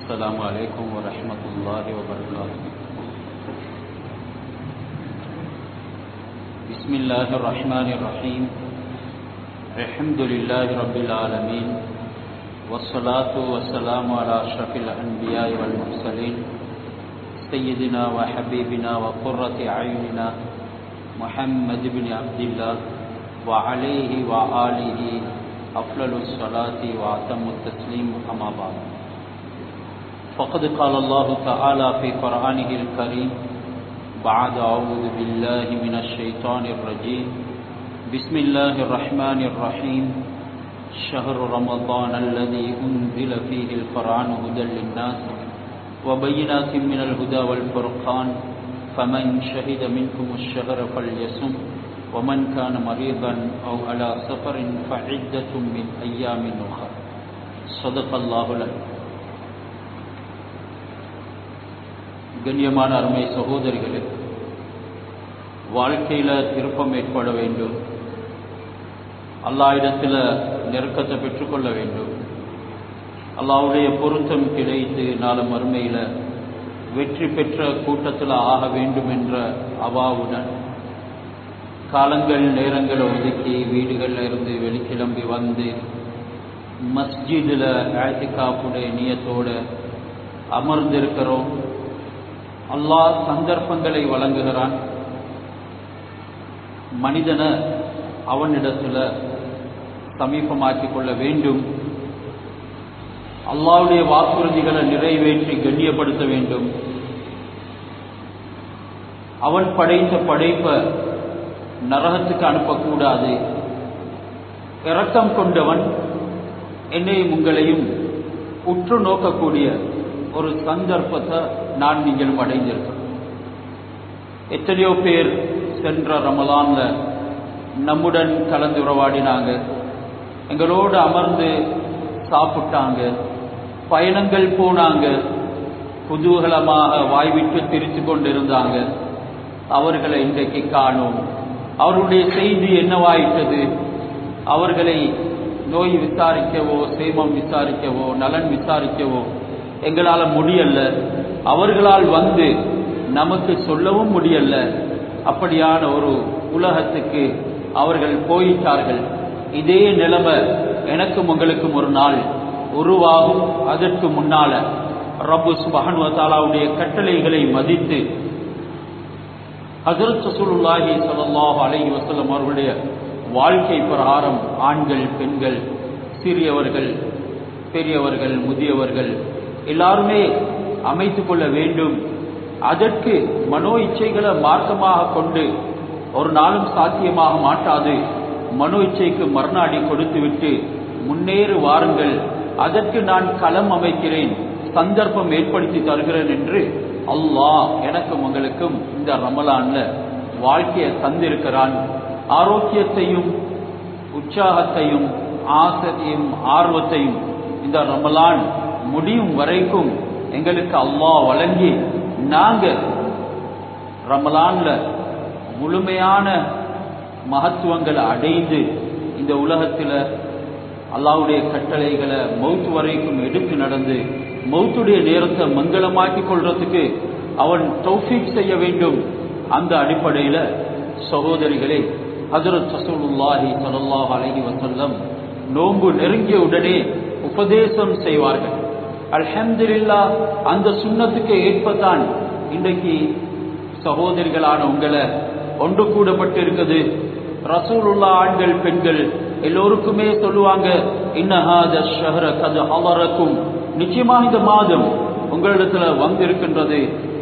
السلام عليكم ورحمة الله وبركاته بسم الله الرحمن الرحيم الحمد لله رب العالمين والصلاة والسلام على أشرف الأنبياء والمرسلين سيدنا وحبيبنا وقرة أعيننا محمد بن عبد الله وعليه وآله أفضل الصلاة وأتم التسليم أما بعد فقد قال الله تعالى في قرآنه الكريم بعد أعوذ بالله من الشيطان الرجيم بسم الله الرحمن الرحيم شهر رمضان الذي أنزل فيه القرآن هدى للناس وبينات من الهدى والفرقان فمن شهد منكم الشهر فليصم ومن كان مريضا أو على سفر فعدة من أيام أخرى صدق الله العظيم கண்ணியமான அருமை சகோதரிகளே வாழ்க்கையில் திருப்பம் ஏற்பட வேண்டும் அல்லாஹ்விடத்தில் நெருக்கத்தை பெற்றுக்கொள்ள வேண்டும் அல்லாஹ்வுடைய பொருத்தம் கிடைத்து நாளும் மறுமையில் வெற்றி பெற்ற கூட்டத்தில் ஆக வேண்டும் என்ற அவாவுடன் காலங்கள் நேரங்களை ஒதுக்கி வீடுகளில் இருந்து வெளிக்கிளம்பி வந்து மஸ்ஜிதில் ஆத்திகாப்புடைய நியத்தோடு அமர்ந்திருக்கிறோம் அல்லாஹ் சந்தர்ப்பங்களை வழங்குகிறான் மனிதனை அவனிடத்தில் சமீபமாக்கிக் கொள்ள வேண்டும் அல்லாவுடைய வாக்குறுதிகளை நிறைவேற்றி கண்ணியப்படுத்த வேண்டும் அவன் படைத்த படைப்பை நரகத்துக்கு அனுப்பக்கூடாது இரக்கம் கொண்டவன் என்னையும் உங்களையும் உற்று நோக்கக்கூடிய ஒரு சந்தர்ப்பத்தை நான் நீங்களும் அடைந்திருக்கிறோம் எத்தனையோ பேர் சென்ற ரமலான்ல நம்முடன் கலந்து உறவாடினாங்க எங்களோடு அமர்ந்து சாப்பிட்டாங்க பயணங்கள் போனாங்க குதூகலமாக வாய்விட்டு திரித்து கொண்டிருந்தாங்க அவர்களை இன்றைக்கு காணோம் அவர்களுடைய செய்தி என்னவாயிட்டது அவர்களை நோய் விசாரிக்கவோ சேமம் விசாரிக்கவோ நலன் விசாரிக்கவோ எங்களால் முடியல அவர்களால் வந்து நமக்கு சொல்லவும் முடியல அப்படியான ஒரு உலகத்துக்கு அவர்கள் போயிட்டார்கள் இதே நிலைமை எனக்கும் உங்களுக்கும் ஒரு நாள் உருவாகும் அதற்கு முன்னால ரப்பு சுபஹன் வத்தாலாவுடைய கட்டளைகளை மதித்து ஹசரத் சசூலுல்லாஹி சல்லாஹ் அலஹி வசல்லம் அவர்களுடைய வாழ்க்கை பிரகாரம் ஆண்கள் பெண்கள் சிறியவர்கள் பெரியவர்கள் முதியவர்கள் எல்லாருமே அமைத்து கொள்ள வேண்டும் அதற்கு மனோ இச்சைகளை மார்க்கமாக கொண்டு ஒரு நாளும் சாத்தியமாக மாட்டாது மனோ இச்சைக்கு மறுநாடி கொடுத்துவிட்டு முன்னேறு வாருங்கள் அதற்கு நான் களம் அமைக்கிறேன் சந்தர்ப்பம் ஏற்படுத்தி தருகிறேன் என்று அல்லாஹ் எனக்கும் உங்களுக்கும் இந்த ரமலான்ல வாழ்க்கையை தந்திருக்கிறான் ஆரோக்கியத்தையும் உற்சாகத்தையும் ஆசையும் ஆர்வத்தையும் இந்த ரமலான் முடியும் வரைக்கும் எங்களுக்கு அல்லாஹ் வழங்கி நாங்க ரமலான்ல முழுமையான மகத்துவங்களை அடைந்து இந்த உலகத்தில் அல்லாவுடைய கட்டளைகளை மௌத்து வரைக்கும் எடுத்து நடந்து மௌத்துடைய நேரத்தை மங்களமாக்கி கொள்றதுக்கு அவன் தௌஃபீக் செய்ய வேண்டும் அந்த அடிப்படையில் சகோதரிகளே ஹசரத் சசூலுல்லாஹி சல்லாஹ் அலஹி வசல்லம் நோன்பு நெருங்கிய உடனே உபதேசம் செய்வார்கள் அல்ஹம்துல்லா அந்த சுண்ணத்துக்கு ஏற்பதான் இன்றைக்கு சகோதரிகளான உங்களை ஒன்று கூடப்பட்டு இருக்குது ரசூலுல்லா ஆண்கள் பெண்கள் எல்லோருக்குமே சொல்லுவாங்க இன்னஹாத ஷஹர கது அவரக்கும் நிச்சயமாக இந்த மாதம் உங்களிடத்துல வந்திருக்கின்றது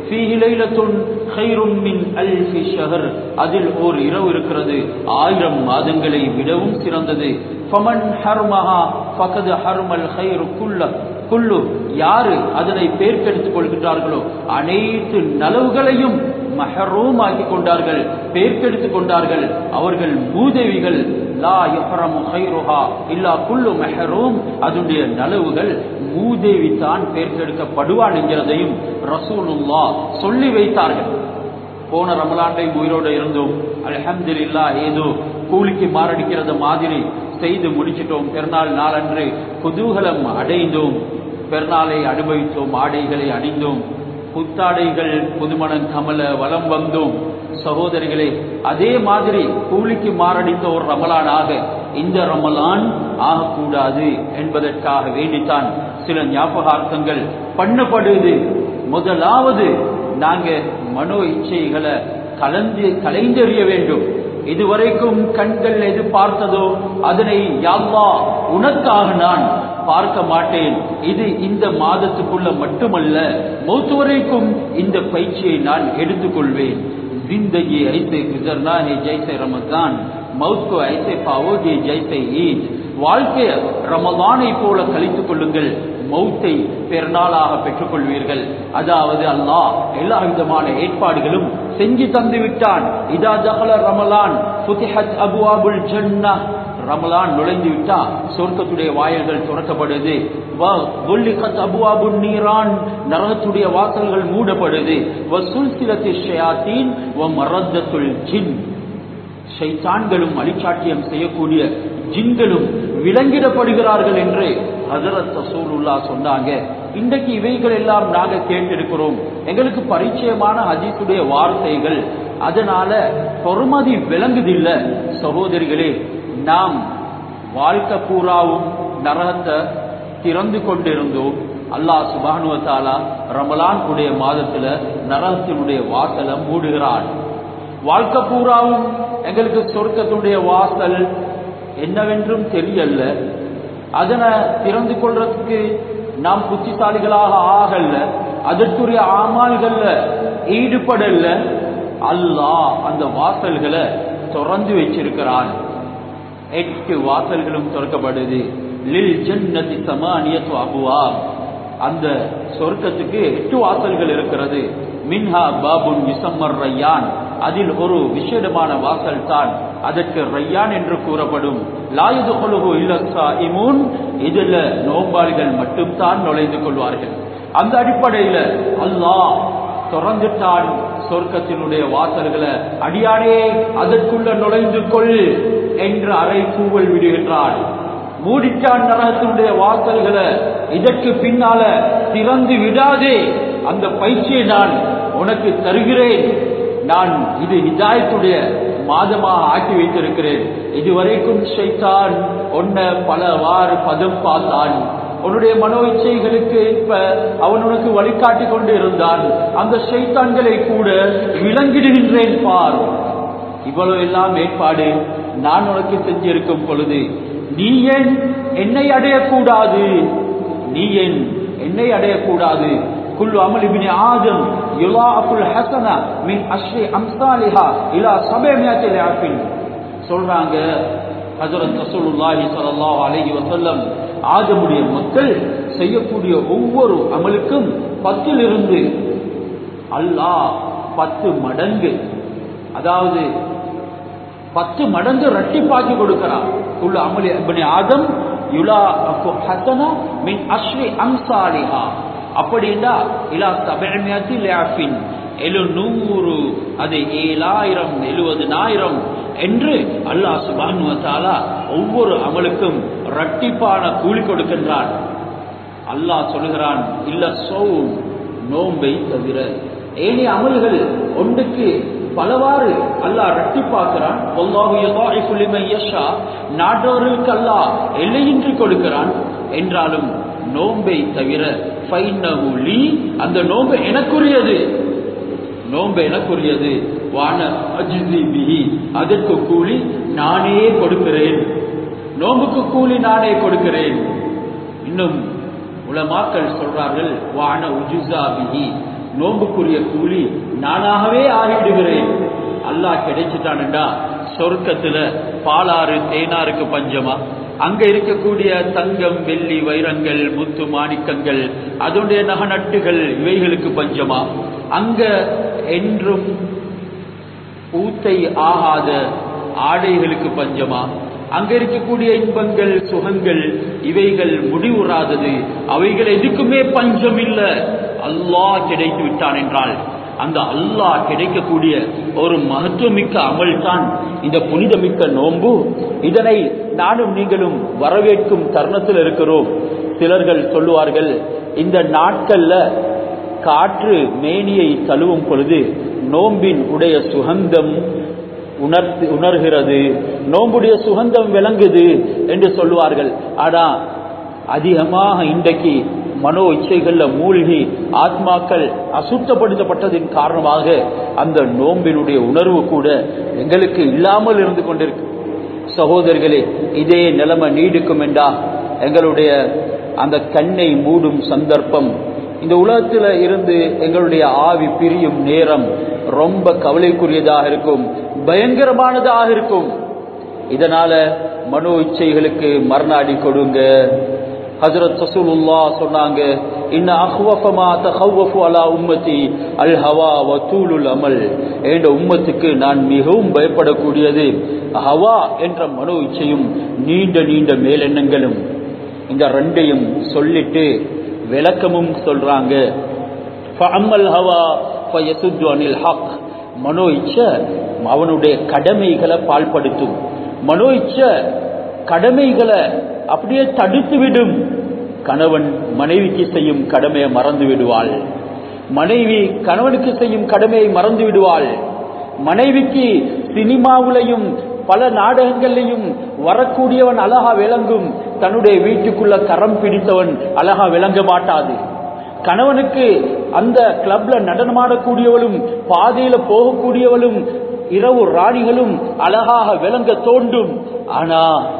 அதில் ஓர் இரவு இருக்கிறது ஆயிரம் மாதங்களை விடவும் சிறந்தது குல்லு யாரு அதனை பேர்க்கெடுத்துக் கொள்கின்றார்களோ அனைத்து நலவுகளையும் மஹரூம் ஆக்கி கொண்டார்கள் பேர்க்கெடுத்துக் கொண்டார்கள் அவர்கள் மூதேவிகள் லா யஹரமு ஹைருஹா இல்லா குல்லு மெஹரூம் அதனுடைய நலவுகள் மூதேவி தான் பேர்க்கெடுக்கப்படுவான் என்கிறதையும் ரசூலுல்லா சொல்லி வைத்தார்கள் போன ரமலாண்டை உயிரோடு இருந்தோம் அல்ஹம்துலில்லா ஏதோ கூலிக்கு மாரடிக்கிறது மாதிரி செய்து முடிச்சிட்டோம் பிறநாள் நாளன்று குதூகலம் அடைந்தோம் பெருநாளை அனுபவித்தோம் ஆடைகளை அணிந்தோம் புத்தாடைகள் புதுமணம் கமல வலம் வந்தோம் சகோதரிகளே அதே மாதிரி கூலிக்கு மாரடித்த ஒரு ரமலானாக இந்த ரமலான் ஆகக்கூடாது என்பதற்காக வேண்டித்தான் சில ஞாபகார்த்தங்கள் பண்ணப்படுது முதலாவது நாங்க மனோ இச்சைகளை கலந்து கலைந்தெறிய வேண்டும் இதுவரைக்கும் கண்கள் எது பார்த்ததோ அதனை யாழ்வா உனக்காக நான் பார்க்க மாட்டேன் இது இந்த மாதத்துக்குள்ள மட்டுமல்ல மௌத்து வரைக்கும் இந்த பயிற்சியை நான் எடுத்துக்கொள்வேன் जिंदगी ऐसे गुजरना है जैसे रमजान मौत को ऐसे पाओगे जैसे ईद வாழ்க்கைய ரமதானை போல கழித்துக் கொள்ளுங்கள் மௌத்தை பெருநாளாக பெற்றுக் கொள்வீர்கள் அதாவது அல்லாஹ் எல்லா விதமான ஏற்பாடுகளும் செஞ்சு தந்து விட்டான் இதா ஜஹல ரமலான் ஃபுதிஹத் அபுவாபுல் ஜன்னா ரமலான் நுழைந்து விட்டா சொர்க்கத்துடைய வாயில்கள் துறக்கப்படுது நீரான் நரகத்துடைய வாசல்கள் மூடப்படுது ஷைத்தான்களும் அலிச்சாட்டியம் செய்யக்கூடிய ஜின்களும் விலங்கிடப்படுகிறார்கள் என்று ஹசரத் ரசூலுல்லா சொன்னாங்க இன்றைக்கு இவைகள் எல்லாம் நாங்க கேட்டிருக்கிறோம் எங்களுக்கு பரிச்சயமான ஹதீஸுடைய வார்த்தைகள் அதனால பொறுமதி விளங்குதில்ல சகோதரிகளே நாம் வாழ்க்கை பூராவும் நரகத்தை திறந்து கொண்டிருந்தோம் அல்லாஹ் சுபானுவத்தாலா ரமலான் உடைய மாதத்துல நரகத்தினுடைய வாசலை மூடுகிறான் வாழ்க்கை பூராவும் எங்களுக்கு சொர்க்கத்துடைய வாசல் என்னவென்றும் தெரியல அதனை திறந்து கொள்றதுக்கு நாம் புத்திசாலிகளாக ஆகல அதற்குரிய ஆமால்கள்ல ஈடுபடல அல்லாஹ் அந்த வாசல்களை திறந்து வச்சிருக்கிறான் எட்டு வாசல்களும் திறக்கப்படுது லில் ஜன்னதி சமானியத்து அபுவா அந்த சொர்க்கத்துக்கு எட்டு வாசல்கள் இருக்கிறது மின்ஹா பாபுன் யுசம்மர் ரையான் அதில் ஒரு விசேடமான வாசல் தான் அதற்கு ரையான் என்று கூறப்படும் லாயுது கொழுகு இல்லசா இமூன் இதுல நோம்பாளிகள் மட்டும்தான் நுழைந்து கொள்வார்கள் அந்த அடிப்படையில அல்லாஹ் திறந்துட்டான் சொர்க்கத்தினுடைய வாசல்களை அடியானே அதற்குள்ள நுழைந்து கொள் என்று அறை கூவல் விடுகின்றான் மூடிட்டான் நரகத்தினுடைய வாசல்களை இதற்கு பின்னால திறந்து விடாதே அந்த பயிற்சியை நான் உனக்கு தருகிறேன் நான் இது ஹிதாயத்துடைய மாதமாக ஆக்கி வைத்திருக்கிறேன் இதுவரைக்கும் ஷைத்தான் ஒன்ன பலவாறு பதம் பார்த்தான் உன்னுடைய மனோ இச்சைகளுக்கு இப்ப அவன் உனக்கு வழிகாட்டி கொண்டு இருந்தான் அந்த ஷைத்தான்களை கூட விளங்கிடுகின்றேன் பார் இவ்வளவு எல்லாம் ஏற்பாடு நான் உனக்கு செஞ்சிருக்கும் பொழுது நீ ஏன் என்னை அடையக்கூடாது நீ ஏன் என்னை அடையக்கூடாது குல் அமல் இபின் ஆதம் யுலாஃபுல் ஹசன மின் அஷ்ரி அம்சாலிஹா இலா சபேமியாத்தில் ஆப்பின் சொல்றாங்க ஹஜரத் ரசூலுல்லாஹி ஸல்லல்லாஹு அலைஹி வஸல்லம் ஆதமுடைய மக்கள் செய்யக்கூடிய ஒவ்வொரு அமலுக்கும் பத்திலிருந்து அல்லாஹ் பத்து மடங்கு அதாவது பத்து மடங்கு ரட்டிப்பாக்கி கொடுக்கிறார் குல் அமலி இப்னி ஆதம் யுலா ஹசனா மின் அஷ்ரி அம்சாலிஹா அப்படின்னா இலா சபமியத்தி லேஃபின் எழுநூறு அது ஏழாயிரம் எழுபதுனாயிரம் என்று அல்லாஹ் சுபானுவத்தாலா ஒவ்வொரு அமலுக்கும் ரட்டிப்பான கூலி கொடுக்கின்றான் அல்லாஹ் சொல்லுகிறான் இல்ல சௌ நோம்பை தவிர ஏனைய அமல்கள் ஒன்றுக்கு பலவாறு அல்லாஹ் ரட்டிப்பாக்குறான் நாட்டவர்களுக்கு அல்லாஹ் எல்லையின்றி கொடுக்கிறான் என்றாலும் நோம்பை தவிர அந்த நோம்பு எனக்குரியது நோம்பு எனக்குரியது வான பிஹி அதற்கு கூலி நானே கொடுக்கிறேன் நோம்புக்கு கூலி நானே கொடுக்கிறேன் இன்னும் உலமாக்கள் சொல்றார்கள் வான உஜுசா பிஹி நோம்புக்குரிய கூலி நானாகவே ஆகிடுகிறேன் அல்லாஹ் கிடைச்சிட்டானுண்டா சொர்க்கத்துல பாலாறு தேனாருக்கு பஞ்சமா அங்க இருக்கக்கூடிய தங்கம் வெள்ளி வைரங்கள் முத்து மாணிக்கங்கள் அதனுடைய நகநட்டுகள் இவைகளுக்கு பஞ்சமா அங்க என்றும் ஊத்தை ஆகாத ஆடைகளுக்கு பஞ்சமா அங்க இருக்கக்கூடிய இன்பங்கள் சுகங்கள் இவைகள் முடிவுறாதது அவைகள் எதுக்குமே பஞ்சம் இல்ல அல்லாஹ் கிடைத்து விட்டான் என்றால் அந்த அல்லாஹ் கிடைக்கக்கூடிய ஒரு மகத்துவமிக்க அமல் தான் இந்த புனிதமிக்க நோன்பு இதனை நானும் நீங்களும் வரவேற்கும் தருணத்தில் இருக்கிறோம் சிலர்கள் சொல்லுவார்கள் இந்த நாட்கள்ல காற்று மேனியை தழுவும் பொழுது நோம்பின் உடைய சுகந்தம் உணர்த்து உணர்கிறது நோம்புடைய சுகந்தம் விளங்குது என்று சொல்லுவார்கள் ஆனா அதிகமாக இன்றைக்கு மனோ இச்சைகள்ல மூழ்கி ஆத்மாக்கள் அசுத்தப்படுத்தப்பட்டதின் காரணமாக அந்த நோம்பினுடைய உணர்வு கூட எங்களுக்கு இல்லாமல் இருந்து கொண்டிருக்கு சகோதரர்களே இதே நிலைமை நீடிக்கும் என்றா எங்களுடைய அந்த கண்ணை மூடும் சந்தர்ப்பம் இந்த உலகத்தில் இருந்து எங்களுடைய ஆவி பிரியும் நேரம் ரொம்ப கவலைக்குரியதாக இருக்கும் பயங்கரமானதாக இருக்கும் இதனால மனோ இச்சைகளுக்கு மரணாடி கொடுங்க ஹசரத் ரசூலுல்லா சொன்னாங்க இன்ன அஹ்வஃபமா தஹவ்வஃபு அலா உம்மதி அல் ஹவா வ தூலுல் அமல் என்ற உம்மத்துக்கு நான் மிகவும் பயப்படக்கூடியது ஹவா என்ற மனோ இச்சையும் நீண்ட நீண்ட மேலெண்ணங்களும் இந்த ரெண்டையும் சொல்லிட்டு விளக்கமும் சொல்றாங்க ஃபஅம்மல் ஹவா ஃபயசுத்து அனில் ஹக் மனோ இச்சை அவனுடைய கடமைகளை பால்படுத்தும் மனோ இச்சை கடமைகளை அப்படியே தடுத்து விடும் கணவன் மனைவிக்கு செய்யும் கடமையை மறந்து விடுவாள் மனைவி கணவனுக்கு செய்யும் கடமையை மறந்து விடுவாள் மனைவிக்கு சினிமாவிலையும் பல நாடகங்கள்லையும் வரக்கூடியவன் அழகா விளங்கும் தன்னுடைய வீட்டுக்குள்ள கரம் பிடித்தவன் அழகா விளங்க மாட்டாது கணவனுக்கு அந்த கிளப்ல நடனமாடக்கூடியவளும் பாதையில போகக்கூடியவளும் இரவு ராணிகளும் அழகாக விளங்க தோண்டும் ஆனா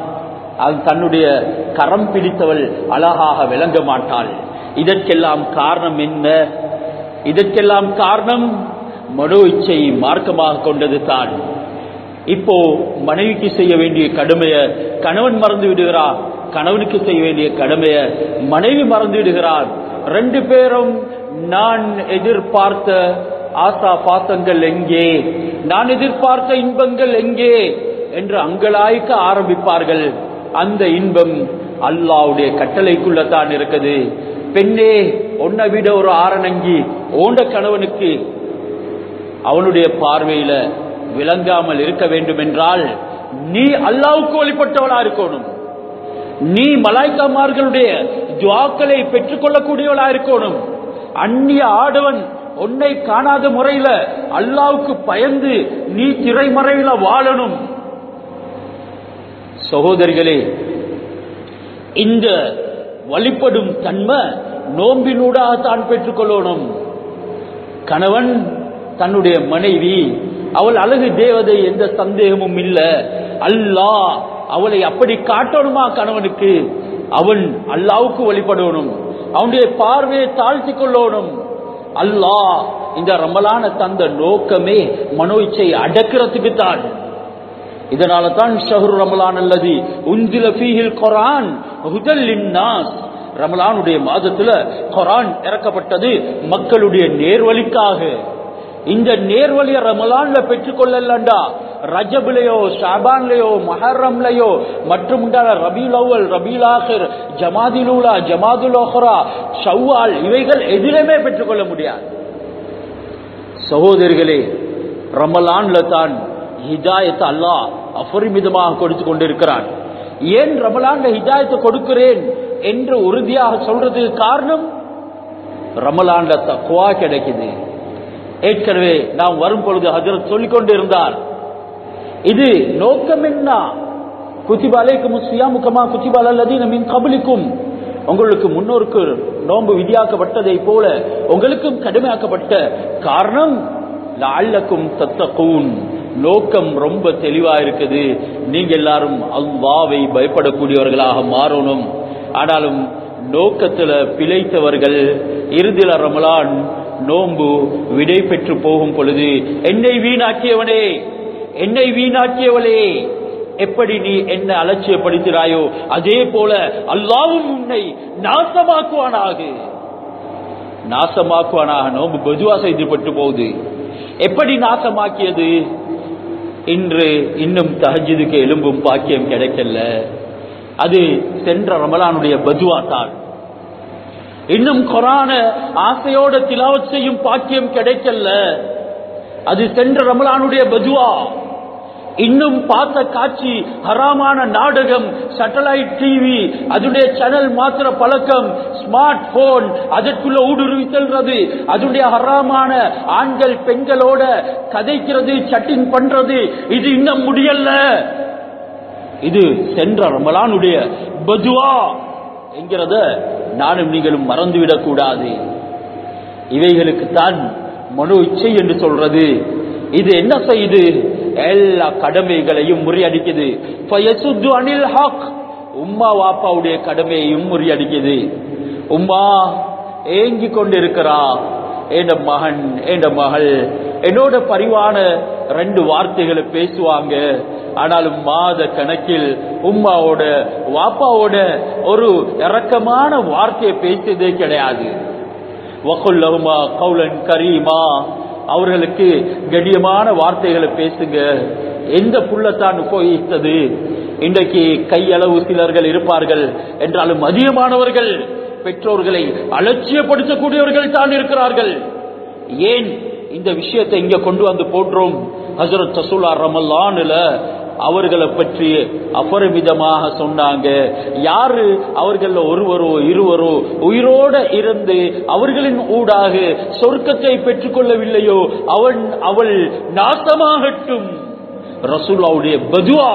அது தன்னுடைய கரம் பிடித்தவள் அழகாக விளங்க மாட்டாள் இதற்கெல்லாம் காரணம் என்ன இதற்கெல்லாம் காரணம் மனோ இச்சை மார்க்கமாக கொண்டது தான் இப்போ மனைவிக்கு செய்ய வேண்டிய கடமைய கணவன் மறந்து விடுகிறார் கணவனுக்கு செய்ய வேண்டிய கடமைய மனைவி மறந்து விடுகிறார் ரெண்டு பேரும் நான் எதிர்பார்த்த ஆசா பாசங்கள் எங்கே நான் எதிர்பார்த்த இன்பங்கள் எங்கே என்று அங்கலாய்க்க ஆரம்பிப்பார்கள் அந்த இன்பம் அல்லாவுடைய கட்டளைக்குள்ள தான் இருக்குது பெண்ணே உன்னை விட ஒரு ஆரணங்கி ஓண்ட கணவனுக்கு அவனுடைய பார்வையில விளங்காமல் இருக்க வேண்டும் என்றால் நீ அல்லாவுக்கு வழிபட்டவளா இருக்கணும் நீ மலாய்க்காமார்களுடைய துவாக்களை பெற்றுக்கொள்ளக்கூடியவளா இருக்கணும் அந்நிய ஆடவன் உன்னை காணாத முறையில அல்லாவுக்கு பயந்து நீ திரைமறையில வாழணும் சகோதரிகளே இந்த வழிபடும் தன்மை நோம்பினூடாக தான் பெற்றுக்கொள்ளணும் கணவன் தன்னுடைய மனைவி அவள் அழகு தேவதை எந்த சந்தேகமும் இல்ல அல்லாஹ் அவளை அப்படி காட்டணுமா கணவனுக்கு அவன் அல்லாவுக்கு வழிபடணும் அவனுடைய பார்வையை தாழ்த்தி கொள்ளணும் அல்லாஹ் இந்த ரமலான தந்த நோக்கமே மனோ இச்சை அடக்கிறதுக்கு தான் இதனால தான் ஷஹரு ரமலான் அல்லது உந்தில ஃபீஹில் குரான் ஹுதல் லின்னாஸ் ரமலானுடைய மாதத்துல குரான் இறக்கப்பட்டது மக்களுடைய நேர்வழிக்காக இந்த நேர்வழிய ரமலான்ல பெற்றுக்கொள்ளலண்டா ரஜபிலையோ ஷாபான்லயோ மஹரம்லயோ மற்றும் ரபீல் அவ்வல் ரபீல் ஆஹிர் ஜமாதிலூலா ஜமாதுல் ஓஹரா ஷவ்வால் இவைகள் எதிலுமே பெற்றுக்கொள்ள முடியாது சகோதரிகளே ரமலான்ல தான் ஹிதாயத்தை அல்லாஹ் அபரிமிதமாக கொடுத்து கொண்டிருக்கிறான் ஏன் ரமலான்ல ஹிதாயத்தை கொடுக்கிறேன் என்று உறுதியாக சொல்றதுக்கு காரணம் ரமலான்ல தக்குவா கிடைக்குது ஏற்கனவே நாம் வரும் பொழுது ஹஜரத் சொல்லிக் கொண்டிருந்தார் இது நோக்கம் என்ன குத்திபா அலைக்கும் சுயாமுகமா குத்திபா அல்லதீன மின் கபலிக்கும் உங்களுக்கு முன்னோருக்கு நோன்பு விதியாக்கப்பட்டதை போல உங்களுக்கும் கடுமையாக்கப்பட்ட காரணம் லால்லக்கும் தத்தகூன் நோக்கம் ரொம்ப தெளிவா இருக்குது நீங்க எல்லாரும் அல்லாவை பயப்படக்கூடியவர்களாக மாறணும் ஆனாலும் நோக்கத்துல பிழைத்தவர்கள் இறுதில ரமலான் நோன்பு விடை பெற்று போகும் பொழுது என்னை வீணாக்கியவனே என்னை வீணாக்கியவளே எப்படி நீ என்ன அலட்சியப்படுத்தினாயோ அதே போல அல்லாவும் உன்னை நாசமாக்குவானாக நாசமாக்குவானாக நோம்பு பொதுவா செய்துபட்டு போகுது எப்படி நாசமாக்கியது இன்று இன்னும் தஹஜுதுக்கு எலும்பும் பாக்கியம் கிடைக்கல அது சென்ற ரமலானுடைய பதுவா தான் இன்னும் கொரான ஆசையோட திலாவத் செய்யும் பாக்கியம் கிடைக்கல அது சென்ற ரமலானுடைய பதுவா இன்னும் பார்த்த காட்சி ஹராமான நாடகம் சேட்டலைட் டிவி அதுடைய சேனல் மாத்திர பழக்கம் ஸ்மார்ட் போன் அதற்குள்ள ஊடுருவி செல்றது அதுடைய ஹராமான ஆண்கள் பெண்களோட கதைக்கிறது சட்டிங் பண்றது இது இன்னும் முடியல இது சென்ற ரமலானுடைய பதுவா என்கிறத நானும் நீங்களும் மறந்துவிடக் கூடாது இவைகளுக்குத்தான் மனோ இச்சை என்று சொல்றது இது என்ன செய்யுது எல்லா கடமைகளையும் முறியடிக்குது ஃபயசுத்து அனில் ஹக் உம்மா வாப்பாவுடைய கடமையையும் முறியடிக்குது உம்மா ஏங்கி கொண்டிருக்கிறா என் மகன் என் மகள் என்னோட பரிவான ரெண்டு வார்த்தைகளை பேசுவாங்க ஆனாலும் மாத கணக்கில் உம்மாவோட வாப்பாவோட ஒரு இறக்கமான வார்த்தையை பேசியதே கிடையாது வகுல்லஹுமா கவுலன் கரீமா அவர்களுக்கு கடியமான வார்த்தைகளை பேசுங்க எந்த புள்ளத்தான் உபயோகித்தது இன்றைக்கு கையளவு சிலர்கள் இருப்பார்கள் என்றாலும் அதிகமானவர்கள் பெற்றோர்களை அலட்சியப்படுத்தக்கூடியவர்கள் தான் இருக்கிறார்கள் ஏன் இந்த விஷயத்தை இங்க கொண்டு வந்து போன்றோம் ஹசரத் ரசூலா ரமல்லான்ல அவர்களை பற்றி அபரிமிதமாக சொன்னாங்க யாரு அவர்கள ஒருவரோ இருவரோ உயிரோட இருந்து அவர்களின் ஊடாக சொர்க்கத்தை பெற்றுக்கொள்ளவில்லையோ அவன் அவள் நாசமாகட்டும் ரசூலாவுடைய பதுவா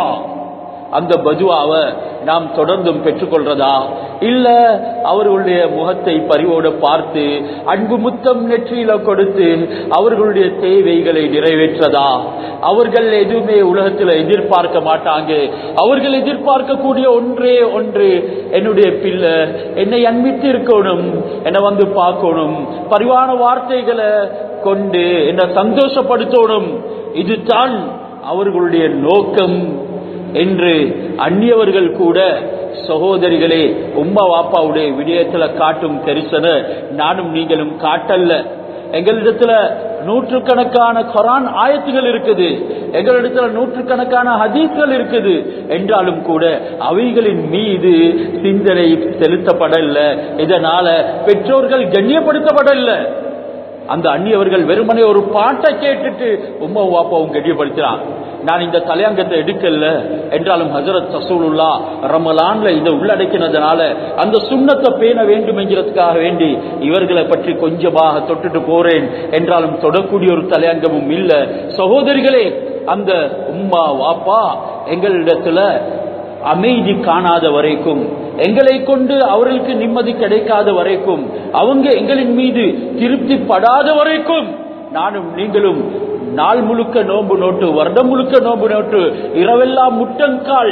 அந்த பதுவாவை நாம் தொடர்ந்தும் பெற்றுக்கொள்றதா இல்ல அவர்களுடைய முகத்தை பரிவோட பார்த்து அன்பு முத்தம் நெற்றியில கொடுத்து அவர்களுடைய தேவைகளை நிறைவேற்றதா அவர்கள் எதுவுமே உலகத்தில் எதிர்பார்க்க மாட்டாங்க அவர்கள் எதிர்பார்க்கக்கூடிய ஒன்றே ஒன்று என்னுடைய பிள்ளை என்னை அன்பித்து இருக்கணும் என்னை வந்து பார்க்கணும் பரிவான வார்த்தைகளை கொண்டு என்னை சந்தோஷப்படுத்தணும் இதுதான் அவர்களுடைய நோக்கம் என்று அந்நியவர்கள் கூட சகோதரிகளே உம்மா வாப்பாவுடைய விடயத்துல காட்டும் கரிசனை நானும் நீங்களும் காட்டல்ல எங்களிடத்துல நூற்றுக்கணக்கான கொரான் ஆயத்துகள் இருக்குது எங்களிடத்துல நூற்றுக்கணக்கான ஹதீஸ்கள் இருக்குது என்றாலும் கூட அவைகளின் மீது சிந்தனை செலுத்தப்படல இதனால பெற்றோர்கள் கண்ணியப்படுத்தப்படல அந்த அந்நியவர்கள் வெறுமனே ஒரு பாட்டை கேட்டுட்டு உம்மா வாப்பாவும் கண்ணியப்படுத்துறான் நான் இந்த தலையங்கத்தை எடுக்கல என்றாலும் ஹசரத் சசூலுல்லா ரமலான்ல இதை உள்ளடக்கினதுனால அந்த சுண்ணத்தை பேண வேண்டும் என்கிறதுக்காக வேண்டி இவர்களை பற்றி கொஞ்சமாக தொட்டுட்டு போறேன் என்றாலும் தொடக்கூடிய ஒரு தலையங்கமும் இல்ல சகோதரிகளே அந்த உம்மா வாப்பா எங்களிடத்துல அமைதி காணாத வரைக்கும் எங்களை கொண்டு அவர்களுக்கு நிம்மதி கிடைக்காத வரைக்கும் அவங்க எங்களின் மீது திருப்திப்படாத வரைக்கும் நானும் நீங்களும் நாள் முழுக்க நோன்பு நோட்டு வருடம் முழுக்க நோன்பு நோட்டு இரவெல்லாம் முட்டங்கால்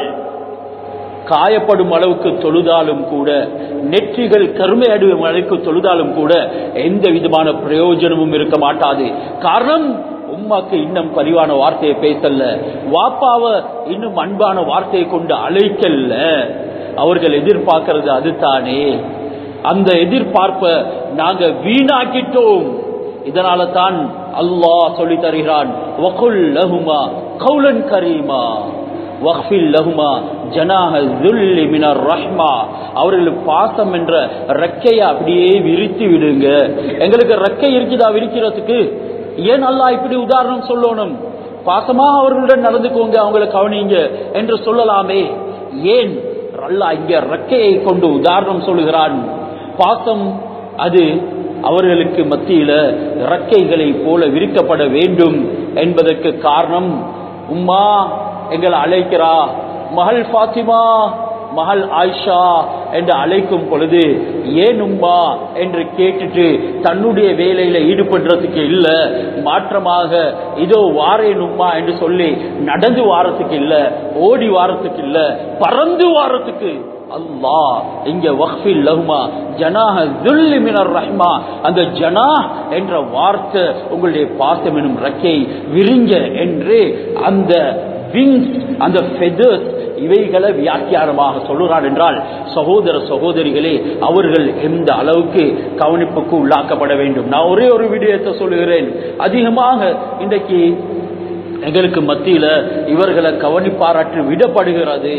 காயப்படும் அளவுக்கு தொழுதாலும் கூட நெற்றிகள் கருமை அடையும் அளவுக்கு தொழுதாலும் கூட எந்த விதமான பிரயோஜனமும் இருக்க மாட்டாது காரணம் உம்மாக்கு இன்னும் பரிவான வார்த்தையை பேசல வாப்பாவ இன்னும் அன்பான வார்த்தையை கொண்டு அழைக்கல்ல அவர்கள் எதிர்பார்க்கிறது அதுதானே அந்த எதிர்பார்ப்ப நாங்க வீணாக்கிட்டோம் இதனால தான் அல்லாஹ் சொல்லி தருகிறான் வகுல் லஹுமா கௌலன் கரீமா வக்ஃபில் லஹுமா ஜனாஹ ذُلِّ மின ரஹ்மா அவர்களுக்கு பாசம் என்ற ரெக்கையை அப்படியே விரித்து விடுங்க எங்களுக்கு ரெக்கை இருக்குதா விரிக்கிறதுக்கு ஏன் அல்லாஹ் இப்படி உதாரணம் சொல்லணும் பாசமா அவர்களுடன் நடந்துக்கோங்க அவங்களை கவனிங்க என்று சொல்லலாமே ஏன் அல்லாஹ் இங்க ரெக்கையை கொண்டு உதாரணம் சொல்லுகிறான் பாசம் அது அவர்களுக்கு மத்தியில இறக்கைகளை போல விரிக்கப்பட வேண்டும் என்பதற்கு காரணம் உம்மா எங்களை அழைக்கிறா மகள் பாத்திமா மகள் ஆயிஷா என்று அழைக்கும் பொழுது ஏன் உம்மா என்று கேட்டுட்டு தன்னுடைய வேலையில ஈடுபடுறதுக்கு இல்ல மாற்றமாக இதோ வாரேன் உம்மா என்று சொல்லி நடந்து வாரத்துக்கு இல்ல ஓடி வாரத்துக்கு இல்ல பறந்து வாரத்துக்கு அல்லாஹ் இங்க வக்ஃபில் லஹுமா ஜனாஹ துல்லி மினர் ரஹ்மா அந்த ஜனா என்ற வார்த்தை உங்களுடைய பாசம் எனும் ரெக்கை விரிங்க என்று அந்த விங்ஸ் அந்த ஃபெதர்ஸ் இவைகளை வியாக்கியானமாக சொல்லுறான் என்றால் சகோதர சகோதரிகளே அவர்கள் எந்த அளவுக்கு கவனிப்புக்கு உள்ளாக்கப்பட வேண்டும் நான் ஒரே ஒரு விடயத்தை சொல்லுகிறேன் அதிகமாக இன்றைக்கு எங்களுக்கு மத்தியில இவர்களை கவனிப்பாராற்று விடப்படுகிறது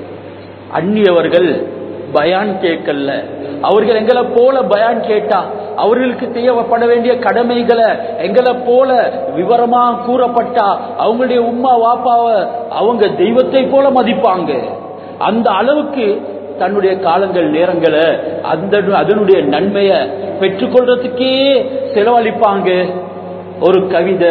அந்நியவர்கள் பயான் கேட்கல அவர்கள் எங்களை போல பயான் கேட்டா அவர்களுக்கு தேவைப்பட வேண்டிய கடமைகளை எங்களை போல விவரமா கூறப்பட்டா அவங்களுடைய உம்மா வாப்பாவை அவங்க தெய்வத்தை போல மதிப்பாங்க அந்த அளவுக்கு தன்னுடைய காலங்கள் நேரங்களை அந்த அதனுடைய நன்மையை பெற்றுக்கொள்றதுக்கே செலவழிப்பாங்க ஒரு கவிதை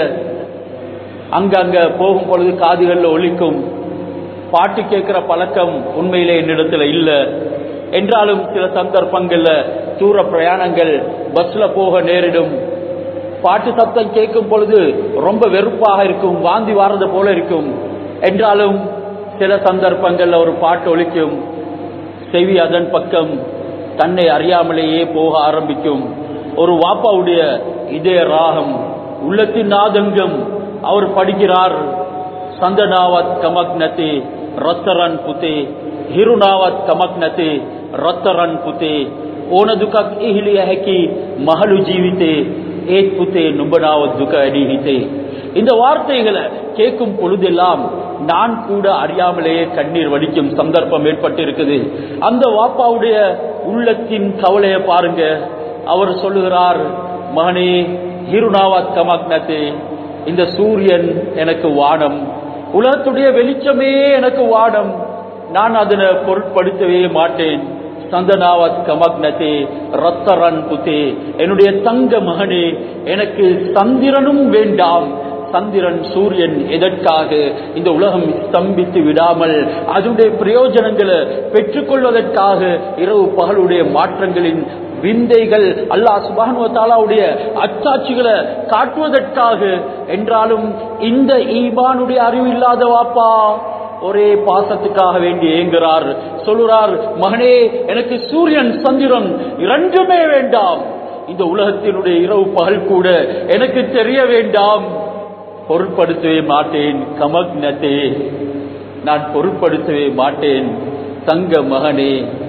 அங்கங்க போகும் பொழுது காதுகள்ல ஒலிக்கும் பாட்டு கேட்கிற பழக்கம் உண்மையிலே என்னிடத்துல இல்ல என்றாலும் சில சந்தர்ப்பங்கள்ல தூர பிரயாணங்கள் பஸ்ல போக நேரிடும் பாட்டு சத்தம் கேட்கும் பொழுது ரொம்ப வெறுப்பாக இருக்கும் வாந்தி வாரது போல இருக்கும் என்றாலும் சில சந்தர்ப்பங்கள்ல ஒரு பாட்டு ஒலிக்கும் செவி அதன் பக்கம் தன்னை அறியாமலேயே போக ஆரம்பிக்கும் ஒரு வாப்பாவுடைய இதய ராகம் உள்ளத்தின் நாதங்கம் அவர் படிக்கிறார் சந்தனாவத் கமக்னதே ரத்தரன் புதே හිරුණාවත් කමක් නැතේ රත්තරන් පුතේ ඕන දුකක් ඉහිලිය හැකි මහලු ජීවිතේ ඒත් පුතේ නුඹනාව දුක වැඩි හිතේ இந்த வார்த்தைகளை கேட்கும் பொழுதெல்லாம் நான் கூட அறியாமலேயே கண்ணீர் வடிக்கும் சந்தர்ப்பம் ஏற்பட்டு இருக்குது அந்த வாப்பாவுடைய உள்ளத்தின் கவலையை பாருங்க அவர் சொல்லுகிறார் மகனே ஹிருணாவாத் கமக்னத்தே இந்த சூரியன் எனக்கு வானம் உலகத்துடைய வெளிச்சமே எனக்கு வானம் நான் அதனை பொருட்படுத்தவே மாட்டேன் சந்தனாவத் கமக்னதே ரத்தரன் புத்தே என்னுடைய தங்க மகனே எனக்கு சந்திரனும் வேண்டாம் சந்திரன் சூரியன் எதற்காக இந்த உலகம் ஸ்தம்பித்து விடாமல் அதனுடைய பிரயோஜனங்களை பெற்றுக்கொள்வதற்காக இரவு பகலுடைய மாற்றங்களின் விந்தைகள் அல்லாஹ் சுபானுவத்தாலாவுடைய அச்சாட்சிகளை காட்டுவதற்காக என்றாலும் இந்த ஈமானுடைய அறிவு இல்லாத வாப்பா ஒரே பாசத்துக்காக வேண்டி ஏங்குறார் சொல்லுறார் மகனே எனக்கு சூரியன் சந்திரன் இரண்டுமே வேண்டாம் இந்த உலகத்தினுடைய இரவு பகல் கூட எனக்கு தெரிய வேண்டாம் பொருட்படுத்தவே மாட்டேன் கமக்னத்தே நான் பொருட்படுத்தவே மாட்டேன் தங்க மகனே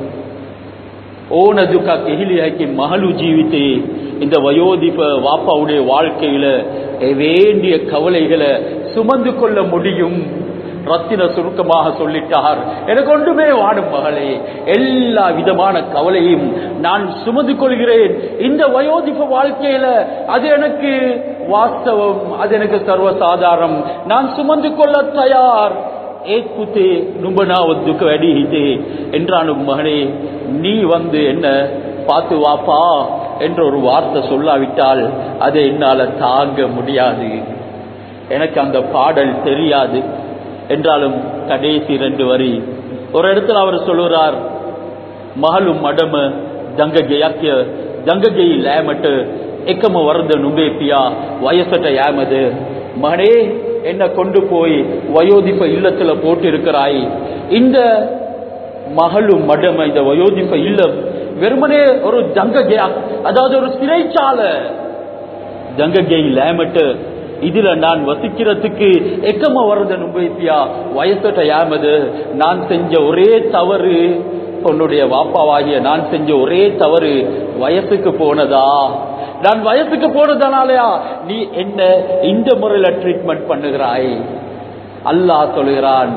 ஓனதுக்கா கெஹிலியாக்கி மகளு ஜீவித்தே இந்த வயோதிப வாப்பாவுடைய வாழ்க்கையில வேண்டிய கவலைகளை சுமந்து கொள்ள முடியும் ரத்தின சுருக்கமாக சொல்லிட்டார் எனக்கு ஒன்றுமே வாடும் மகளே எல்லா விதமான கவலையும் நான் சுமந்து கொள்கிறேன் இந்த வயோதிப வாழ்க்கையில அது எனக்கு வாஸ்தவம் அது எனக்கு சர்வசாதாரம் நான் சுமந்து கொள்ள தயார் ஏக்குத்தே நும்பனா ஒத்துக்கு அடிஹித்தே என்றானும் மகனே நீ வந்து என்ன பார்த்து வாப்பா என்ற ஒரு வார்த்தை சொல்லாவிட்டால் அதை என்னால தாங்க முடியாது எனக்கு அந்த பாடல் தெரியாது என்றாலும் கடைசி ரெண்டு வரி ஒரு இடத்துல அவர் சொல்லுறார் மகளும் மடம தங்ககையாக்கிய தங்ககை லேமட்டு එකම වරද නුඹේ පියා වයසට යෑමද மகனே என்ன கொண்டு போய் வயோதிப இல்லத்துல போட்டு இருக்கிறாய் இந்த மகளும் மடம் இந்த வயோதிப இல்லம் வெறுமனே ஒரு தங்ககையா அதாவது ஒரு சிறைச்சாலை தங்ககை லேமட்டு இதுல நான் வசிக்கிறதுக்கு எக்கம வரத நும்பைப்பியா வயசட்ட யாமது நான் செஞ்ச ஒரே தவறு உன்னுடைய வாப்பாவாகிய நான் செஞ்ச ஒரே தவறு வயசுக்கு போனதா நான் வயசுக்கு போனதனாலயா நீ என்ன இந்த முறையில ட்ரீட்மெண்ட் பண்ணுகிறாய் அல்லாஹ் சொல்கிறான்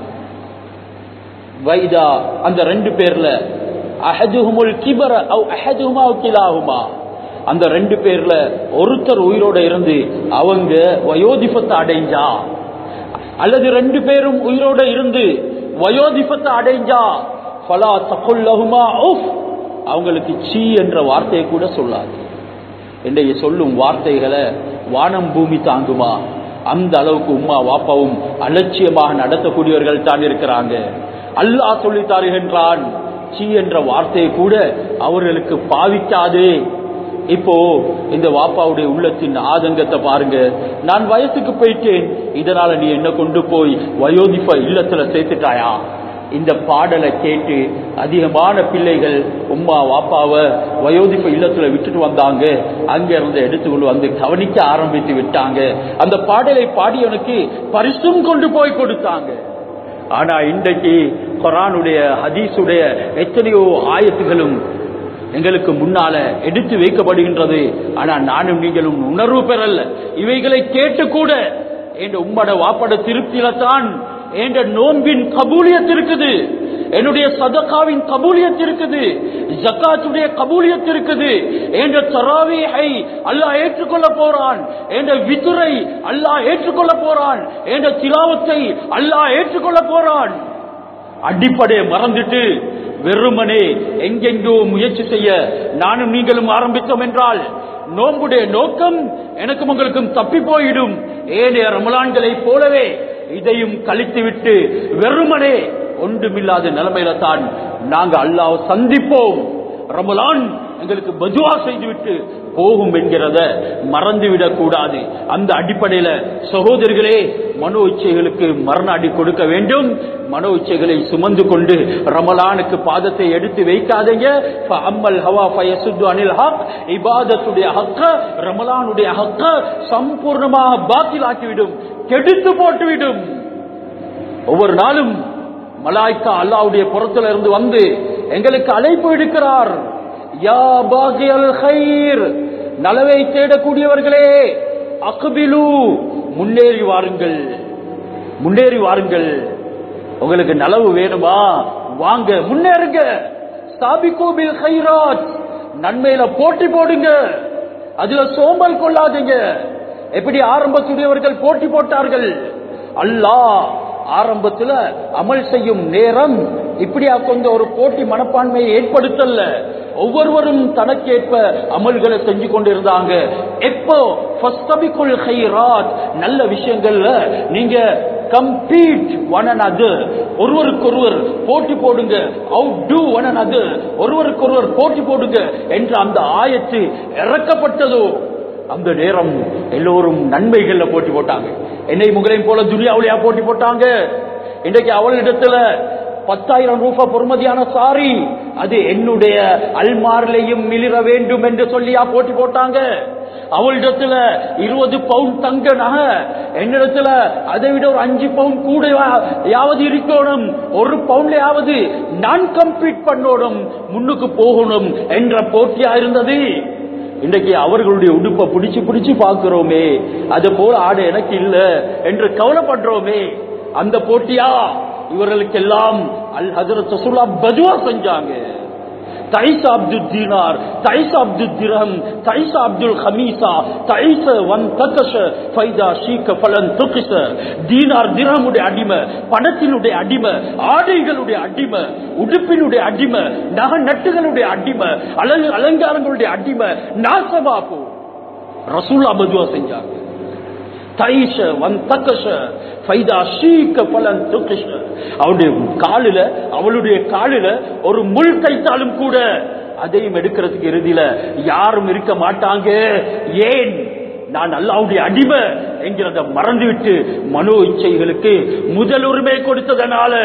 வைதா அந்த ரெண்டு பேர்ல அஹதுஹுமுல் கிபர அவ் அஹதுஹுமா கிலாஹுமா அந்த ரெண்டு பேர்ல ஒருத்தர் உயிரோட இருந்து அவங்க வயோதிபத்தை அடைஞ்சா அல்லது ரெண்டு பேரும் உயிரோட இருந்து வயோதிபத்தை அடைஞ்சா ஃபலா தகுல்லஹுமா உஃப் அவங்களுக்கு சீ என்ற வார்த்தையை கூட சொல்லாது இன்றைய சொல்லும் வார்த்தைகளை வானம் பூமி தாங்குமா அந்த அளவுக்கு உம்மா வாப்பாவும் அலட்சியமாக நடத்தக்கூடியவர்கள் தான் இருக்கிறாங்க அல்லாஹ் சொல்லி தருகின்றான் சீ என்ற வார்த்தையை கூட அவர்களுக்கு பாவிக்காதே இப்போ இந்த வாப்பாவுடைய உள்ளத்தின் ஆதங்கத்தை பாருங்க நான் வயசுக்கு போயிட்டேன் இதனால நீ என்ன கொண்டு போய் வயோதிப்ப இல்லத்துல சேர்த்துட்டாயா இந்த பாடலை கேட்டு அதிகமான பிள்ளைகள் உம்மா வாப்பாவை வயோதிப்ப இல்லத்துல விட்டுட்டு வந்தாங்க அங்க இருந்து எடுத்துக்கொண்டு வந்து கவனிக்க ஆரம்பித்து விட்டாங்க அந்த பாடலை பாடியவனுக்கு பரிசும் கொண்டு போய் கொடுத்தாங்க ஆனா இன்றைக்கு குரானுடைய ஹதீஸுடைய எத்தனையோ ஆயத்துகளும் எங்களுக்கு முன்னால எடுத்து வைக்கப்படுகின்றது ஆனா நானும் நீங்களும் உணர்வு பெறல இவைகளை கேட்டு கூட என் உம்மட வாப்பட திருப்தியில தான் என்ற நோன்பின் கபூலியத் இருக்குது என்னுடைய சதகாவின் கபூலியத் இருக்குது ஜக்காத்துடைய கபூலியத் இருக்குது என்ற தராவியை அல்லாஹ் ஏற்றுக்கொள்ள போறான் என்ற வித்துரை அல்லாஹ் ஏற்றுக்கொள்ள போறான் என்ற திலாவத்தை அல்லாஹ் ஏற்றுக்கொள்ள போறான் அடிப்படையை மறந்துட்டு வெறுமனே எங்கெங்கோ முயற்சி செய்ய நானும் நீங்களும் ஆரம்பித்தோம் என்றால் நோம்புடைய நோக்கம் எனக்கும் உங்களுக்கும் தப்பி போயிடும் ஏனைய ரமலான்களைப் போலவே இதையும் கழித்துவிட்டு வெறுமனே ஒன்றுமில்லாத நிலைமையில தான் நாங்க அல்லாஹ் சந்திப்போம் ரமலான் எங்களுக்கு பஜுவா செய்துவிட்டு போகும் என்கிறத மறந்துவிடக் கூடாது அந்த அடிப்படையில சகோதரிகளே மனோ இச்சைகளுக்கு மரண அடி கொடுக்க வேண்டும் மனோ இச்சைகளை சுமந்து கொண்டு ரமலானுக்கு பாதத்தை எடுத்து வைக்காதீங்க அம்மல் ஹவா ஃபயசுத்து அனில் ஹக் இபாதத்துடைய ஹக்க ரமலானுடைய ஹக்க சம்பூர்ணமாக பாத்திலாக்கிவிடும் கெடுத்து போட்டுவிடும் ஒவ்வொரு நாளும் மலாய்க்கா அல்லாவுடைய புறத்துல இருந்து வந்து எங்களுக்கு அழைப்பு எடுக்கிறார் யா பாகியல் ஹைர் நலவை தேடக்கூடியவர்களே அக்பிலு முன்னேறி வாருங்கள் முன்னேறி வாருங்கள் உங்களுக்கு நலவு வேணுமா வாங்க முன்னேறுங்க சாபிகோ பில் ஹைராத் நன்மையில போட்டி போடுங்க அதுல சோம்பல் கொள்ளாதீங்க எப்படி ஆரம்பத்துடையவர்கள் போட்டி போட்டார்கள் அல்லாஹ் ஆரம்பத்துல அமல் செய்யும் நேரம் இப்படியா கொஞ்சம் ஒரு போட்டி மனப்பான்மையை ஏற்படுத்தல ஒவ்வொருவரும் தனக்கேற்ப அமல்களை செஞ்சு கொண்டிருந்தாங்க எப்போ ஃபஸ்தபிக்குல் ஹைராத் நல்ல விஷயங்கள்ல நீங்க கம்பீட் ஒன் அண்ட் அதர் ஒருவருக்கொருவர் போட்டி போடுங்க out to one and other ஒருவருக்கொருவர் போட்டி போடுங்க என்ற அந்த ஆயத்து இறக்கப்பட்டதோ அந்த நேரம் எல்லோரும் நன்மைகள்ல போட்டி போட்டாங்க என்னை முகலையும் போல துனியாவுலையா போட்டி போட்டாங்க இன்றைக்கு அவளிடத்துல பத்தாயிரம் ரூபாய் பொறுமதியான சாரி அது என்னுடைய அல்மாரிலையும் மிளிர வேண்டும் என்று சொல்லியா போட்டி போட்டாங்க அவளிடத்துல இருபது பவுன் தங்க நகை என்னிடத்துல அதை விட ஒரு அஞ்சு பவுன் கூட யாவது இருக்கணும் ஒரு பவுன்லயாவது நான் கம்ப்ளீட் பண்ணணும் முன்னுக்கு போகணும் என்ற போட்டியா இருந்தது இன்றைக்கு அவர்களுடைய உடுப்பை பிடிச்சு பிடிச்சு பார்க்கிறோமே அது போல ஆடு எனக்கு இல்ல என்று கவலைப்படுறோமே அந்த போட்டியா இவர்களுக்கெல்லாம் அல் ஹசரத் ரசூலா பஜுவா செஞ்சாங்க தைசா அப்துல் தீனார் தைசா அப்துல் திரஹம் தைசா அப்துல் ஹமீசா தைச வன் தக்கஷ ஃபைதா ஷீக்க ஃபலன் துக்கிச தீனார் திரஹமுடைய அடிமை பணத்தினுடைய அடிமை ஆடைகளுடைய அடிமை உடுப்பினுடைய அடிமை நகை நட்டுகளுடைய அடிமை அழகு அலங்காரங்களுடைய அடிமை நாசமா போ ரசூல்லா பதுவா செஞ்சாங்க தைஷ வன் தக்கஷ ஃபைதா ஷீக்க பலன் துக்கிஷ அவருடைய காலில அவளுடைய காலில ஒரு முள் தைத்தாலும் கூட அதையும் எடுக்கிறதுக்கு இறுதியில யாரும் இருக்க மாட்டாங்க ஏன் நான் அல்லாவுடைய அடிமை என்கிறத மறந்துவிட்டு மனோ இச்சைகளுக்கு முதல் உரிமை கொடுத்ததனால